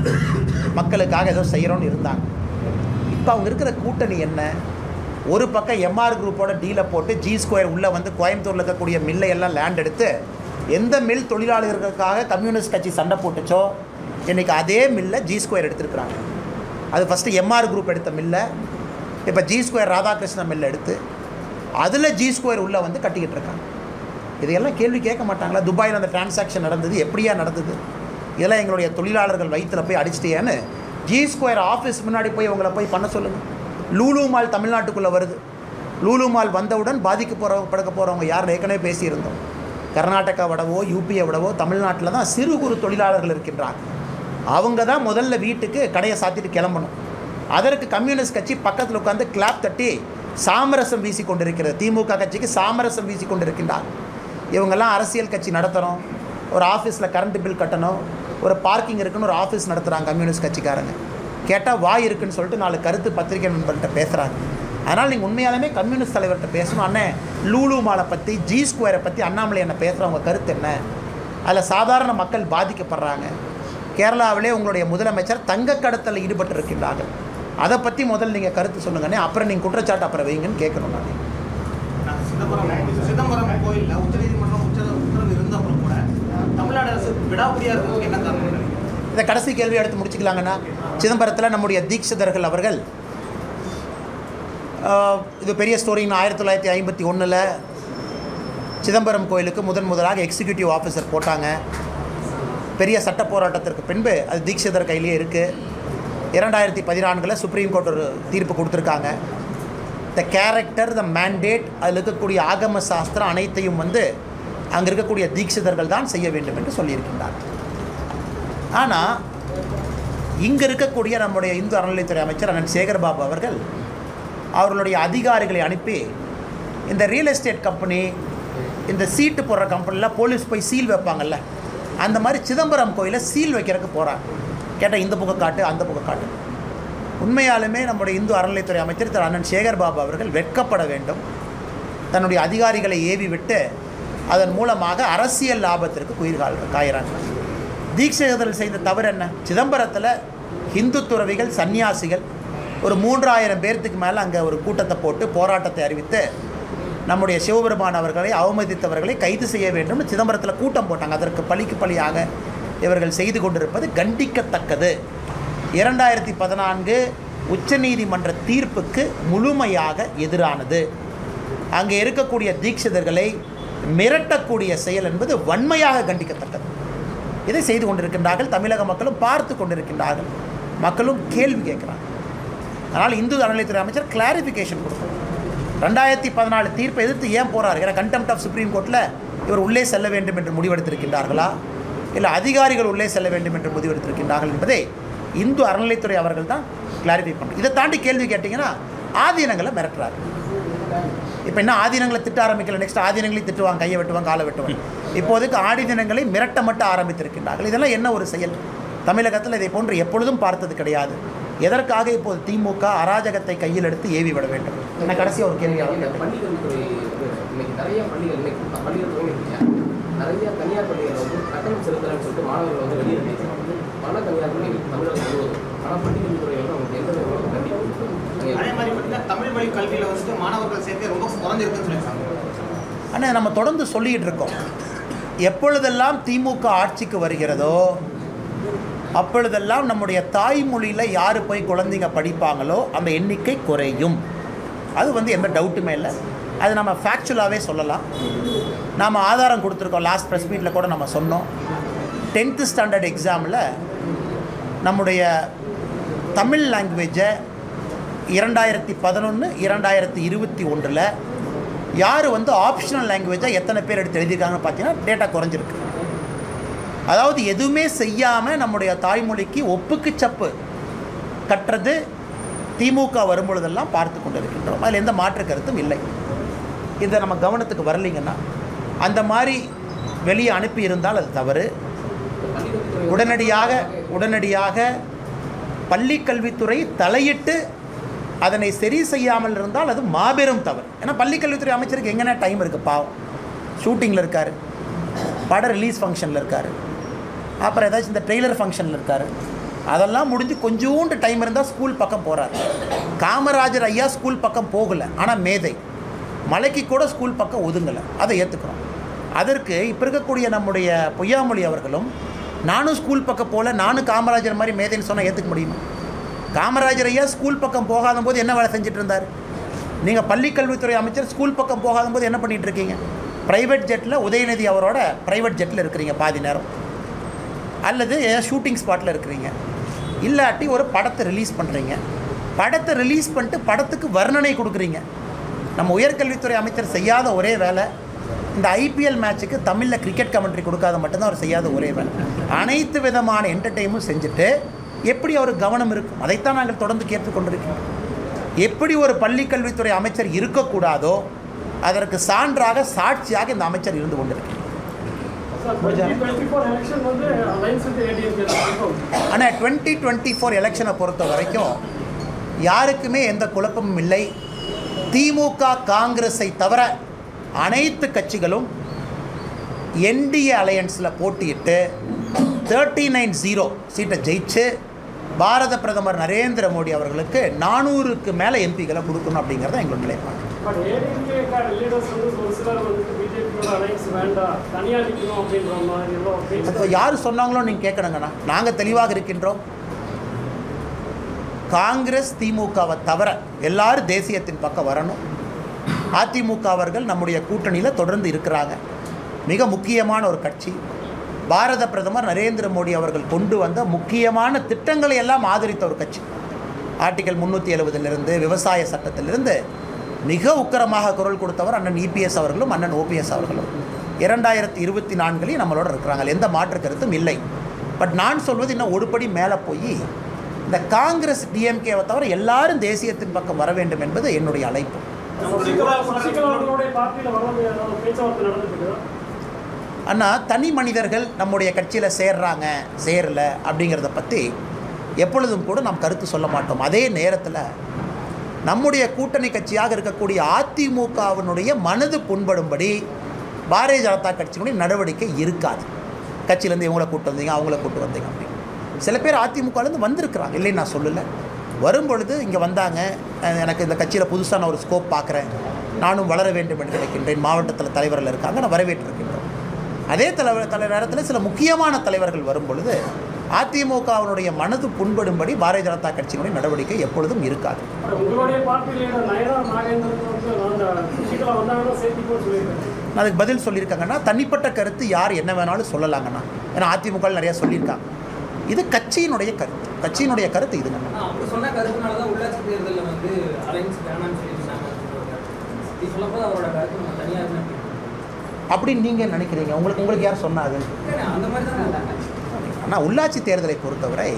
மக்களுக்காக ஏதோ செய்கிறோன்னு இருந்தாங்க இப்போ அவங்க இருக்கிற கூட்டணி என்ன ஒரு பக்கம் எம்ஆர் குரூப்போட டீலை போட்டு ஜி ஸ்கொயர் உள்ளே வந்து கோயம்புத்தூரில் இருக்கக்கூடிய மில்லை எல்லாம் லேண்ட் எடுத்து எந்த மில் தொழிலாளர்களுக்காக கம்யூனிஸ்ட் கட்சி சண்டை போட்டுச்சோ இன்றைக்கி அதே மில்லை ஜி ஸ்கொயர் எடுத்திருக்கிறாங்க அது ஃபஸ்ட்டு எம்ஆர் குரூப் எடுத்த மில்லை இப்போ ஜி ஸ்கொயர் ராதாகிருஷ்ண மில்லை எடுத்து அதில் ஜி ஸ்கொயர் உள்ளே வந்து கட்டிக்கிட்டு இருக்காங்க இதையெல்லாம் கேள்வி கேட்க மாட்டாங்களா துபாயில் அந்த டிரான்சாக்ஷன் நடந்தது எப்படியா நடந்தது இதெல்லாம் எங்களுடைய தொழிலாளர்கள் வயிற்றில் போய் அடிச்சிட்டியான்னு ஜி ஸ்கொயர் ஆஃபீஸ் முன்னாடி போய் உங்களை போய் பண்ண சொல்லுங்கள் லூலு மால் தமிழ்நாட்டுக்குள்ளே வருது லூலு மால் வந்தவுடன் பாதிக்க போகிறவங்க படுக்க போகிறவங்க யார் ஏற்கனவே பேசியிருந்தோம் கர்நாடகா விடவோ யூபியை விடவோ தமிழ்நாட்டில் தான் சிறு குறு தொழிலாளர்கள் இருக்கின்றாங்க அவங்க தான் முதல்ல வீட்டுக்கு கடையை சாத்திட்டு கிளம்பணும் அதற்கு கம்யூனிஸ்ட் கட்சி பக்கத்தில் உட்காந்து கிளாப் தட்டி சாமரசம் வீசி கொண்டிருக்கிறது திமுக கட்சிக்கு சாமரசம் வீசி கொண்டிருக்கின்றார் இவங்கெல்லாம் அரசியல் கட்சி நடத்துகிறோம் ஒரு ஆஃபீஸில் கரண்ட் பில் கட்டணும் ஒரு பார்க்கிங் இருக்குன்னு ஒரு ஆஃபீஸ் நடத்துகிறாங்க கம்யூனிஸ்ட் கட்சிக்காரங்க கேட்டால் வாய் இருக்குன்னு சொல்லிட்டு நாலு கருத்து பத்திரிகை நண்பர்கிட்ட பேசுகிறாங்க அதனால் நீங்கள் உண்மையாலுமே கம்யூனிஸ்ட் தலைவர்கிட்ட பேசணும் அண்ணே லூலு மாலை பற்றி ஜி ஸ்கொயரை பற்றி அண்ணாமலை என்ன பேசுகிறவங்க கருத்து என்ன அதில் சாதாரண மக்கள் பாதிக்கப்படுறாங்க கேரளாவிலே உங்களுடைய முதலமைச்சர் தங்க கடத்தலில் ஈடுபட்டு இருக்கின்றார்கள் அதை பற்றி முதல்ல நீங்கள் கருத்து சொல்லுங்கண்ணே அப்புறம் நீங்கள் குற்றச்சாட்டு அப்புறம் வைங்கன்னு கேட்கணும் நான் நான் சிதம்பரம் சிதம்பரம் கோயிலில் உச்சநீதிமன்றம் உச்ச உத்தரவு இருந்த அப்புறம் கூட தமிழ்நாடு அரசு விடாப்பிடியா இருக்கிறதுக்கு என்ன காரணம் நினைக்கிறீங்க இந்த கடைசி கேள்வி எடுத்து முடிச்சுக்கலாங்கண்ணா சிதம்பரத்தில் நம்முடைய தீட்சிதர்கள் அவர்கள் ஆஹ், இது பெரிய ஸ்டோரின்னு ஆயிரத்தி தொள்ளாயிரத்தி ஐம்பத்தி ஒன்றில் சிதம்பரம் கோயிலுக்கு முதன் முதலாக எக்ஸிக்யூட்டிவ் ஆஃபீஸர் போட்டாங்க பெரிய சட்ட போராட்டத்திற்கு பின்பு அது தீட்சிதர் கையிலேயே இருக்குது இரண்டாயிரத்தி பதினான்கில் சுப்ரீம் கோர்ட் ஒரு தீர்ப்பு கொடுத்துருக்காங்க த கேரக்டர் த மேண்டேட் அதில் இருக்கக்கூடிய ஆகம சாஸ்திரம் அனைத்தையும் வந்து அங்கே இருக்கக்கூடிய தீட்சிதர்கள் தான் செய்ய வேண்டும் என்று சொல்லியிருக்கின்றார் ஆனால் இங்கே இருக்கக்கூடிய நம்முடைய இந்து அறநிலைத்துறை அமைச்சர் அண்ணன் சேகர்பாபு அவர்கள் அவர்களுடைய அதிகாரிகளை அனுப்பி இந்த ரியல் எஸ்டேட் கம்பெனி இந்த சீட்டு போடுற கம்பெனியில் போலீஸ் போய் சீல் வைப்பாங்கல்ல அந்த மாதிரி சிதம்பரம் கோயிலை சீல் வைக்கிறதுக்கு போகிறாங்க கேட்டால் இந்த பக்கம் காட்டு அந்த பக்கம் காட்டு உண்மையாலுமே நம்முடைய இந்து அறநிலைத்துறை அமைச்சர் திரு அண்ணன் சேகர்பாபு அவர்கள் வெட்கப்பட வேண்டும் தன்னுடைய அதிகாரிகளை ஏவி விட்டு அதன் மூலமாக அரசியல் லாபத்திற்கு குயிர் கால் காயிறாங்க தீட்சிதர்கள் செய்த தவறு என்ன சிதம்பரத்தில் ஹிந்து துறவிகள் சன்னியாசிகள் ஒரு மூன்றாயிரம் பேர்த்துக்கு மேலே அங்கே ஒரு கூட்டத்தை போட்டு போராட்டத்தை அறிவித்து நம்முடைய சிவபெருமான் அவர்களை அவமதித்தவர்களை கைது செய்ய வேண்டும் சிதம்பரத்தில் கூட்டம் போட்டாங்க அதற்கு பழிக்கு பழியாக இவர்கள் செய்து கொண்டிருப்பது கண்டிக்கத்தக்கது இரண்டாயிரத்தி பதினான்கு உச்சநீதிமன்ற தீர்ப்புக்கு முழுமையாக எதிரானது அங்கே இருக்கக்கூடிய தீட்சிதர்களை மிரட்டக்கூடிய செயல் என்பது வன்மையாக கண்டிக்கத்தக்கது இதை செய்து கொண்டிருக்கின்றார்கள் தமிழக மக்களும் பார்த்து கொண்டிருக்கின்றார்கள் மக்களும் கேள்வி கேட்குறாங்க அதனால் இந்து அறநிலைத்துறை அமைச்சர் கிளாரிஃபிகேஷன் கொடுக்கணும் ரெண்டாயிரத்தி பதினாலு தீர்ப்பை எதிர்த்து ஏன் போறாரு ஏன்னா கண்டெம்ட் ஆஃப் சுப்ரீம் கோர்ட்டில் இவர் உள்ளே செல்ல வேண்டும் என்று முடிவெடுத்திருக்கின்றார்களா இல்லை அதிகாரிகள் உள்ளே செல்ல வேண்டும் என்று முடிவெடுத்திருக்கின்றார்கள் என்பதை இந்து அறநிலைத்துறை அவர்கள் தான் கிளாரிஃபை பண்ணணும் இதை தாண்டி கேள்வி கேட்டிங்கன்னா ஆதீனங்களை மிரட்டுறாரு இப்போ என்ன ஆதீனங்களை திட்ட ஆரம்பிக்கல நெக்ஸ்ட் ஆதீனங்களையும் திட்டுவாங்க கையை வெட்டுவாங்க காலை வெட்டுவாங்க இப்போதைக்கு ஆதீனங்களை மிரட்ட மட்டும் ஆரம்பித்திருக்கின்றார்கள் இதெல்லாம் என்ன ஒரு செயல் தமிழகத்தில் இதை போன்று எப்பொழுதும் பார்த்தது கிடையாது எதற்காக இப்போது திமுக அராஜகத்தை கையில் எடுத்து ஏவி விட வேண்டும் என்ன கடைசியாக ஒரு கேள்வி இந்த பள்ளி கல்வித்துறை வந்து இன்னைக்கு நிறைய பள்ளிகள் இன்னைக்கு பள்ளிகள் துவங்கிருக்கீங்க நிறைய தனியார் பள்ளிகள் வந்து கட்டணம் செலுத்தலன்னு சொல்லிட்டு மாணவர்கள் வந்து வெளியே பேசுறாங்க பல தனியார் பள்ளிகள் தமிழகம் முழுவதும் ஆனால் பள்ளி கல்வித்துறை வந்து அவங்களுக்கு எந்த விதமான கண்டிப்பு அதே மாதிரி பார்த்தீங்கன்னா தமிழ் வழி கல்வியில் வந்துட்டு மாணவர்கள் சேர்க்கை ரொம்ப குறைஞ்சிருக்குன்னு சொல்லியிருக்காங்க ஆனால் நம்ம தொடர்ந்து சொல்லிக்கிட்டு இருக்கோம் எப்பொழுதெல்லாம் திமுக ஆட்சிக்கு வருகிறதோ அப்பொழுதெல்லாம் நம்முடைய தாய்மொழியில் யார் போய் குழந்தைங்க படிப்பாங்களோ அந்த எண்ணிக்கை குறையும் அது வந்து எந்த டவுட்டுமே இல்லை அது நம்ம ஃபேக்சுவலாகவே சொல்லலாம் நாம் ஆதாரம் கொடுத்துருக்கோம் லாஸ்ட் ப்ரெஸ் மீட்டில் கூட நம்ம சொன்னோம் டென்த்து ஸ்டாண்டர்ட் எக்ஸாமில் நம்முடைய தமிழ் லாங்குவேஜை இரண்டாயிரத்தி பதினொன்று இரண்டாயிரத்தி இருபத்தி ஒன்றில் யார் வந்து ஆப்ஷனல் லாங்குவேஜாக எத்தனை பேர் எடுத்து எழுதியிருக்காங்கன்னு பார்த்தீங்கன்னா டேட்டா குறைஞ்சிருக்கு அதாவது எதுவுமே செய்யாமல் நம்முடைய தாய்மொழிக்கு ஒப்புக்கு சப்பு கட்டுறது திமுக வரும்பொழுதெல்லாம் பார்த்து கொண்டிருக்கின்றோம் அதில் எந்த மாற்று கருத்தும் இல்லை இதை நம்ம கவனத்துக்கு வரலைங்கன்னா அந்த மாதிரி வெளியே அனுப்பி இருந்தால் அது தவறு பள்ளி கல்வித்துறை உடனடியாக உடனடியாக பள்ளிக்கல்வித்துறை தலையிட்டு அதனை சரி செய்யாமல் இருந்தால் அது மாபெரும் தவறு ஏன்னா பள்ளிக்கல்வித்துறை அமைச்சருக்கு எங்கன்னா டைம் இருக்குது பாவம் ஷூட்டிங்கில் இருக்கார் பட ரிலீஸ் ஃபங்க்ஷனில் இருக்கார் அப்புறம் ஏதாச்சும் இந்த ட்ரெய்லர் ஃபங்க்ஷனில் இருக்கார் அதெல்லாம் முடிஞ்சு கொஞ்சோண்டு டைம் இருந்தால் ஸ்கூல் பக்கம் போகிறார் காமராஜர் ஐயா ஸ்கூல் பக்கம் போகலை ஆனால் மேதை மலைக்கு கூட ஸ்கூல் பக்கம் ஒதுங்கலை அதை ஏற்றுக்கிறோம் அதற்கு இப்போ இருக்கக்கூடிய நம்முடைய பொய்யாமொழி அவர்களும் நானும் ஸ்கூல் பக்கம் போகல நானும் காமராஜர் மாதிரி மேதைன்னு சொன்னால் ஏற்றுக்க முடியுமா காமராஜர் ஐயா ஸ்கூல் பக்கம் போகாத போது என்ன வேலை செஞ்சுட்டு இருந்தார் நீங்கள் பள்ளிக்கல்வித்துறை அமைச்சர் ஸ்கூல் பக்கம் போகாத போது என்ன பண்ணிட்டு இருக்கீங்க ப்ரைவேட் ஜெட்டில் உதயநிதி அவரோட ப்ரைவேட் ஜெட்டில் இருக்கிறீங்க பாதி நேரம் அல்லது ஷூட்டிங் ஸ்பாட்டில் இருக்கிறீங்க இல்லாட்டி ஒரு படத்தை ரிலீஸ் பண்ணுறீங்க படத்தை ரிலீஸ் பண்ணிட்டு படத்துக்கு வர்ணனை கொடுக்குறீங்க நம்ம உயர்கல்வித்துறை அமைச்சர் செய்யாத ஒரே வேலை இந்த ஐபிஎல் மேட்ச்சுக்கு தமிழில் கிரிக்கெட் கமெண்ட்ரி கொடுக்காத மட்டும்தான் அவர் செய்யாத ஒரே வேலை அனைத்து விதமான என்டர்டெயினும் செஞ்சுட்டு எப்படி அவர் கவனம் இருக்கும் அதைத்தான் நாங்கள் தொடர்ந்து கேட்டுக்கொண்டிருக்கிறோம் எப்படி ஒரு பள்ளிக்கல்வித்துறை அமைச்சர் இருக்கக்கூடாதோ அதற்கு சான்றாக சாட்சியாக இந்த அமைச்சர் இருந்து கொண்டிருக்கிறார் சார் டுவெண்ட்டி ஃபோர் எலெக்ஷன் வந்து அலைன்ஸ் வித் ஏடிஎம்கே தான் ஆனால் டுவெண்ட்டி டுவெண்ட்டி ஃபோர் எலெக்ஷனை பொறுத்த வரைக்கும் யாருக்குமே எந்த குழப்பமும் இல்லை திமுக காங்கிரஸை தவிர அனைத்து கட்சிகளும் என்டிஏ அலையன்ஸில் போட்டியிட்டு தேர்ட்டி நைன் ஜீரோ சீட்டை ஜெயிச்சு பாரத பிரதமர் நரேந்திர மோடி அவர்களுக்கு நானூறுக்கு மேலே எம்பிகளை கொடுக்கணும் அப்படிங்கிறத எங்களோட நிலைப்பாடு பட் ஏடிஎம்கே லீடர்ஸ் வந்து ஒரு சிலர் வந்துட்டு பிஜேபியோட அலைன்ஸ் வேண்டாம் தனியாக நிற்கணும் அப்படின்ற மாதிரி எல்லாம் பேச்சு அது யார் சொன்னாங்களோ நீங்கள் கேட்கணுங்கண்ணா நாங்கள் தெளிவாக இருக்கின்றோம் காங்கிரஸ் திமுகவை தவிர எல்லாரும் தேசியத்தின் பக்கம் வரணும் அதிமுக அவர்கள் நம்முடைய கூட்டணியில் தொடர்ந்து இருக்கிறாங்க மிக முக்கியமான ஒரு கட்சி பாரத பிரதமர் நரேந்திர மோடி அவர்கள் கொண்டு வந்த முக்கியமான திட்டங்களை எல்லாம் ஆதரித்த ஒரு கட்சி ஆர்டிகல் முந்நூற்றி எழுபதிலிருந்து விவசாய சட்டத்திலிருந்து மிக உக்கரமாக குரல் கொடுத்தவர் அண்ணன் இபிஎஸ் அவர்களும் அண்ணன் ஓபிஎஸ் அவர்களும் இரண்டாயிரத்தி இருபத்தி நான்குலையும் நம்மளோட இருக்கிறாங்க அதுல எந்த மாற்று கருத்தும் இல்லை பட் நான் சொல்வது இன்னும் ஒருபடி மேலே போய் இந்த காங்கிரஸ் டிஎம்கேவை தவிர எல்லாரும் தேசியத்தின் பக்கம் வர வேண்டும் என்பது என்னுடைய அழைப்பு சசிகலா சசிகலா அவர்களுடைய பார்ட்டியில் வரது ஏதாவது பேச்சுவார்த்தை நடந்துட்டு இருக்குதா அண்ணா தனி மனிதர்கள் நம்முடைய கட்சியில் சேர்றாங்க சேரல அப்படிங்கிறத பற்றி எப்பொழுதும் கூட நாம் கருத்து சொல்ல மாட்டோம் அதே நேரத்தில் நம்முடைய கூட்டணி கட்சியாக இருக்கக்கூடிய அதிமுகவினுடைய மனது புண்படும்படி பாரதிய ஜனதா கட்சியினுடைய நடவடிக்கை இருக்காது கட்சியிலேருந்து இவங்கள கூட்டு வந்தீங்க அவங்கள கூட்டு வந்தீங்க அப்படின்னு சில பேர் அதிமுகலேருந்து வந்திருக்கிறாங்க இல்லைன்னு நான் சொல்லலை வரும்பொழுது இங்கே வந்தாங்க அஹ் எனக்கு இந்த கட்சியில் புதுசான ஒரு ஸ்கோப் பார்க்குறேன் நானும் வளர வேண்டும் என்று நினைக்கின்றேன் மாவட்டத்தில் தலைவர்கள் இருக்காங்க நான் வரவேற்றிருக்கின்றோம் அதே தலைவர் தலை நேரத்தில் சில முக்கியமான தலைவர்கள் வரும் பொழுது அதிமுகவினுடைய மனது புண்படும்படி பாரதிய ஜனதா கட்சியினுடைய நடவடிக்கை எப்பொழுதும் இருக்காது பட் உங்களுடைய பார்ட்டி லீடர் நயனா நாகேந்திரன் வந்து அந்த சசிகலா வந்தாங்கன்னா சேர்த்திக்கோ சொல்லியிருக்காங்க நான் அதுக்கு பதில் சொல்லியிருக்காங்கன்னா தனிப்பட்ட கருத்து யார் என்ன வேணாலும் சொல்லலாங்கண்ணா ஏன்னா அதிமுக நிறையா சொல்லியிருக்காங்க இது கட்சியினுடைய கருத்து கட்சியினுடைய கருத்து இதுங்க ஆனா, அப்படி சொன்ன கருத்துனால தான் உள்ளாட்சி தேர்தலில் வந்து அலைன்ஸ் வேணாம்னு சொல்லியிருந்தாங்க இப்படி சொல்லும்போது அவரோட கருத்து நம்ம தனியாக இருந்தா அப்படின்னு நீங்கள் நினைக்கிறீங்க உங்களுக்கு உங்களுக்கு யார் சொன்னாது அந்த மாதிரி தான் இருந்தாங்க ஆனால் உள்ளாட்சி தேர்தலை பொறுத்தவரை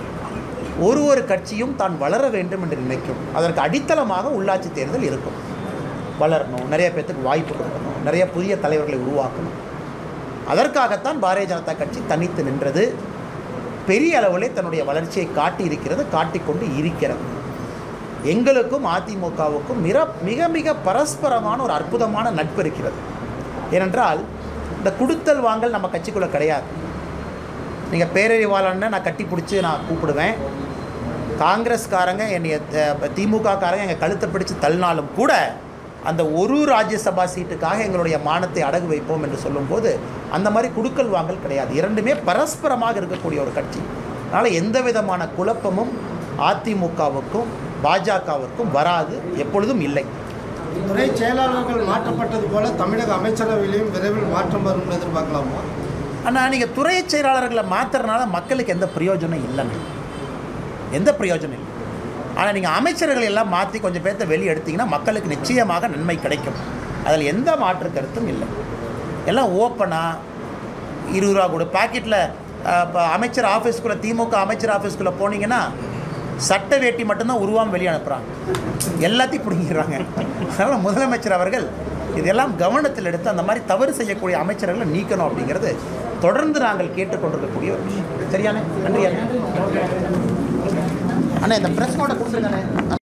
ஒரு ஒரு கட்சியும் தான் வளர வேண்டும் என்று நினைக்கும் அதற்கு அடித்தளமாக உள்ளாட்சி தேர்தல் இருக்கும் வளரணும் நிறைய பேர்த்துக்கு வாய்ப்பு கொடுக்கணும் நிறைய புதிய தலைவர்களை உருவாக்கணும் அதற்காகத்தான் பாரதிய ஜனதா கட்சி தனித்து நின்றது பெரிய அளவிலே தன்னுடைய வளர்ச்சியை காட்டி இருக்கிறது காட்டிக்கொண்டு இருக்கிறது எங்களுக்கும் அதிமுகவுக்கும் மிக மிக மிக பரஸ்பரமான ஒரு அற்புதமான நட்பு இருக்கிறது ஏனென்றால் இந்த கொடுத்தல் வாங்கல் நம்ம கட்சிக்குள்ளே கிடையாது நீங்கள் பேரறிவாளன்னு நான் கட்டி பிடிச்சி நான் கூப்பிடுவேன் காங்கிரஸ்காரங்க என்னைய திமுககாரங்க எங்கள் கழுத்தை பிடிச்சு தள்ளினாலும் கூட அந்த ஒரு ராஜ்யசபா சீட்டுக்காக எங்களுடைய மானத்தை அடகு வைப்போம் என்று சொல்லும்போது அந்த மாதிரி குடுக்கல் வாங்கல் கிடையாது இரண்டுமே பரஸ்பரமாக இருக்கக்கூடிய ஒரு கட்சி அதனால் எந்த விதமான குழப்பமும் அதிமுகவுக்கும் பாஜகவிற்கும் வராது எப்பொழுதும் இல்லை துறை செயலாளர்கள் மாற்றப்பட்டது போல தமிழக அமைச்சரவையிலும் விரைவில் மாற்றம் வரும் எதிர்பார்க்கலாமா ஆனால் நீங்கள் துறை செயலாளர்களை மாற்றுறதுனால மக்களுக்கு எந்த பிரயோஜனம் இல்லைங்க எந்த பிரயோஜனம் இல்லை ஆனால் நீங்கள் அமைச்சர்கள் எல்லாம் மாற்றி கொஞ்சம் பேர்த்த வெளியே எடுத்தீங்கன்னா மக்களுக்கு நிச்சயமாக நன்மை கிடைக்கும் அதில் எந்த மாற்று கருத்தும் இல்லை எல்லாம் ஓப்பனாக இருபது ரூபா கொடு பாக்கெட்டில் இப்போ அமைச்சர் ஆஃபீஸ்க்குள்ளே திமுக அமைச்சர் ஆஃபீஸ்க்குள்ளே போனீங்கன்னா சட்டை வேட்டி மட்டும்தான் உருவாம வெளியே அனுப்புகிறாங்க எல்லாத்தையும் பிடிங்கிறாங்க அதனால் முதலமைச்சர் அவர்கள் இதெல்லாம் கவனத்தில் எடுத்து அந்த மாதிரி தவறு செய்யக்கூடிய அமைச்சர்களை நீக்கணும் அப்படிங்கிறது தொடர்ந்து நாங்கள் கேட்டுக்கொண்டிருக்கக்கூடிய ஒரு விஷயம் சரியானே நன்றி அண்ணே அண்ணே இந்த ப்ரெஸ் நோட்டை கொடுத்துருங்கண்ணே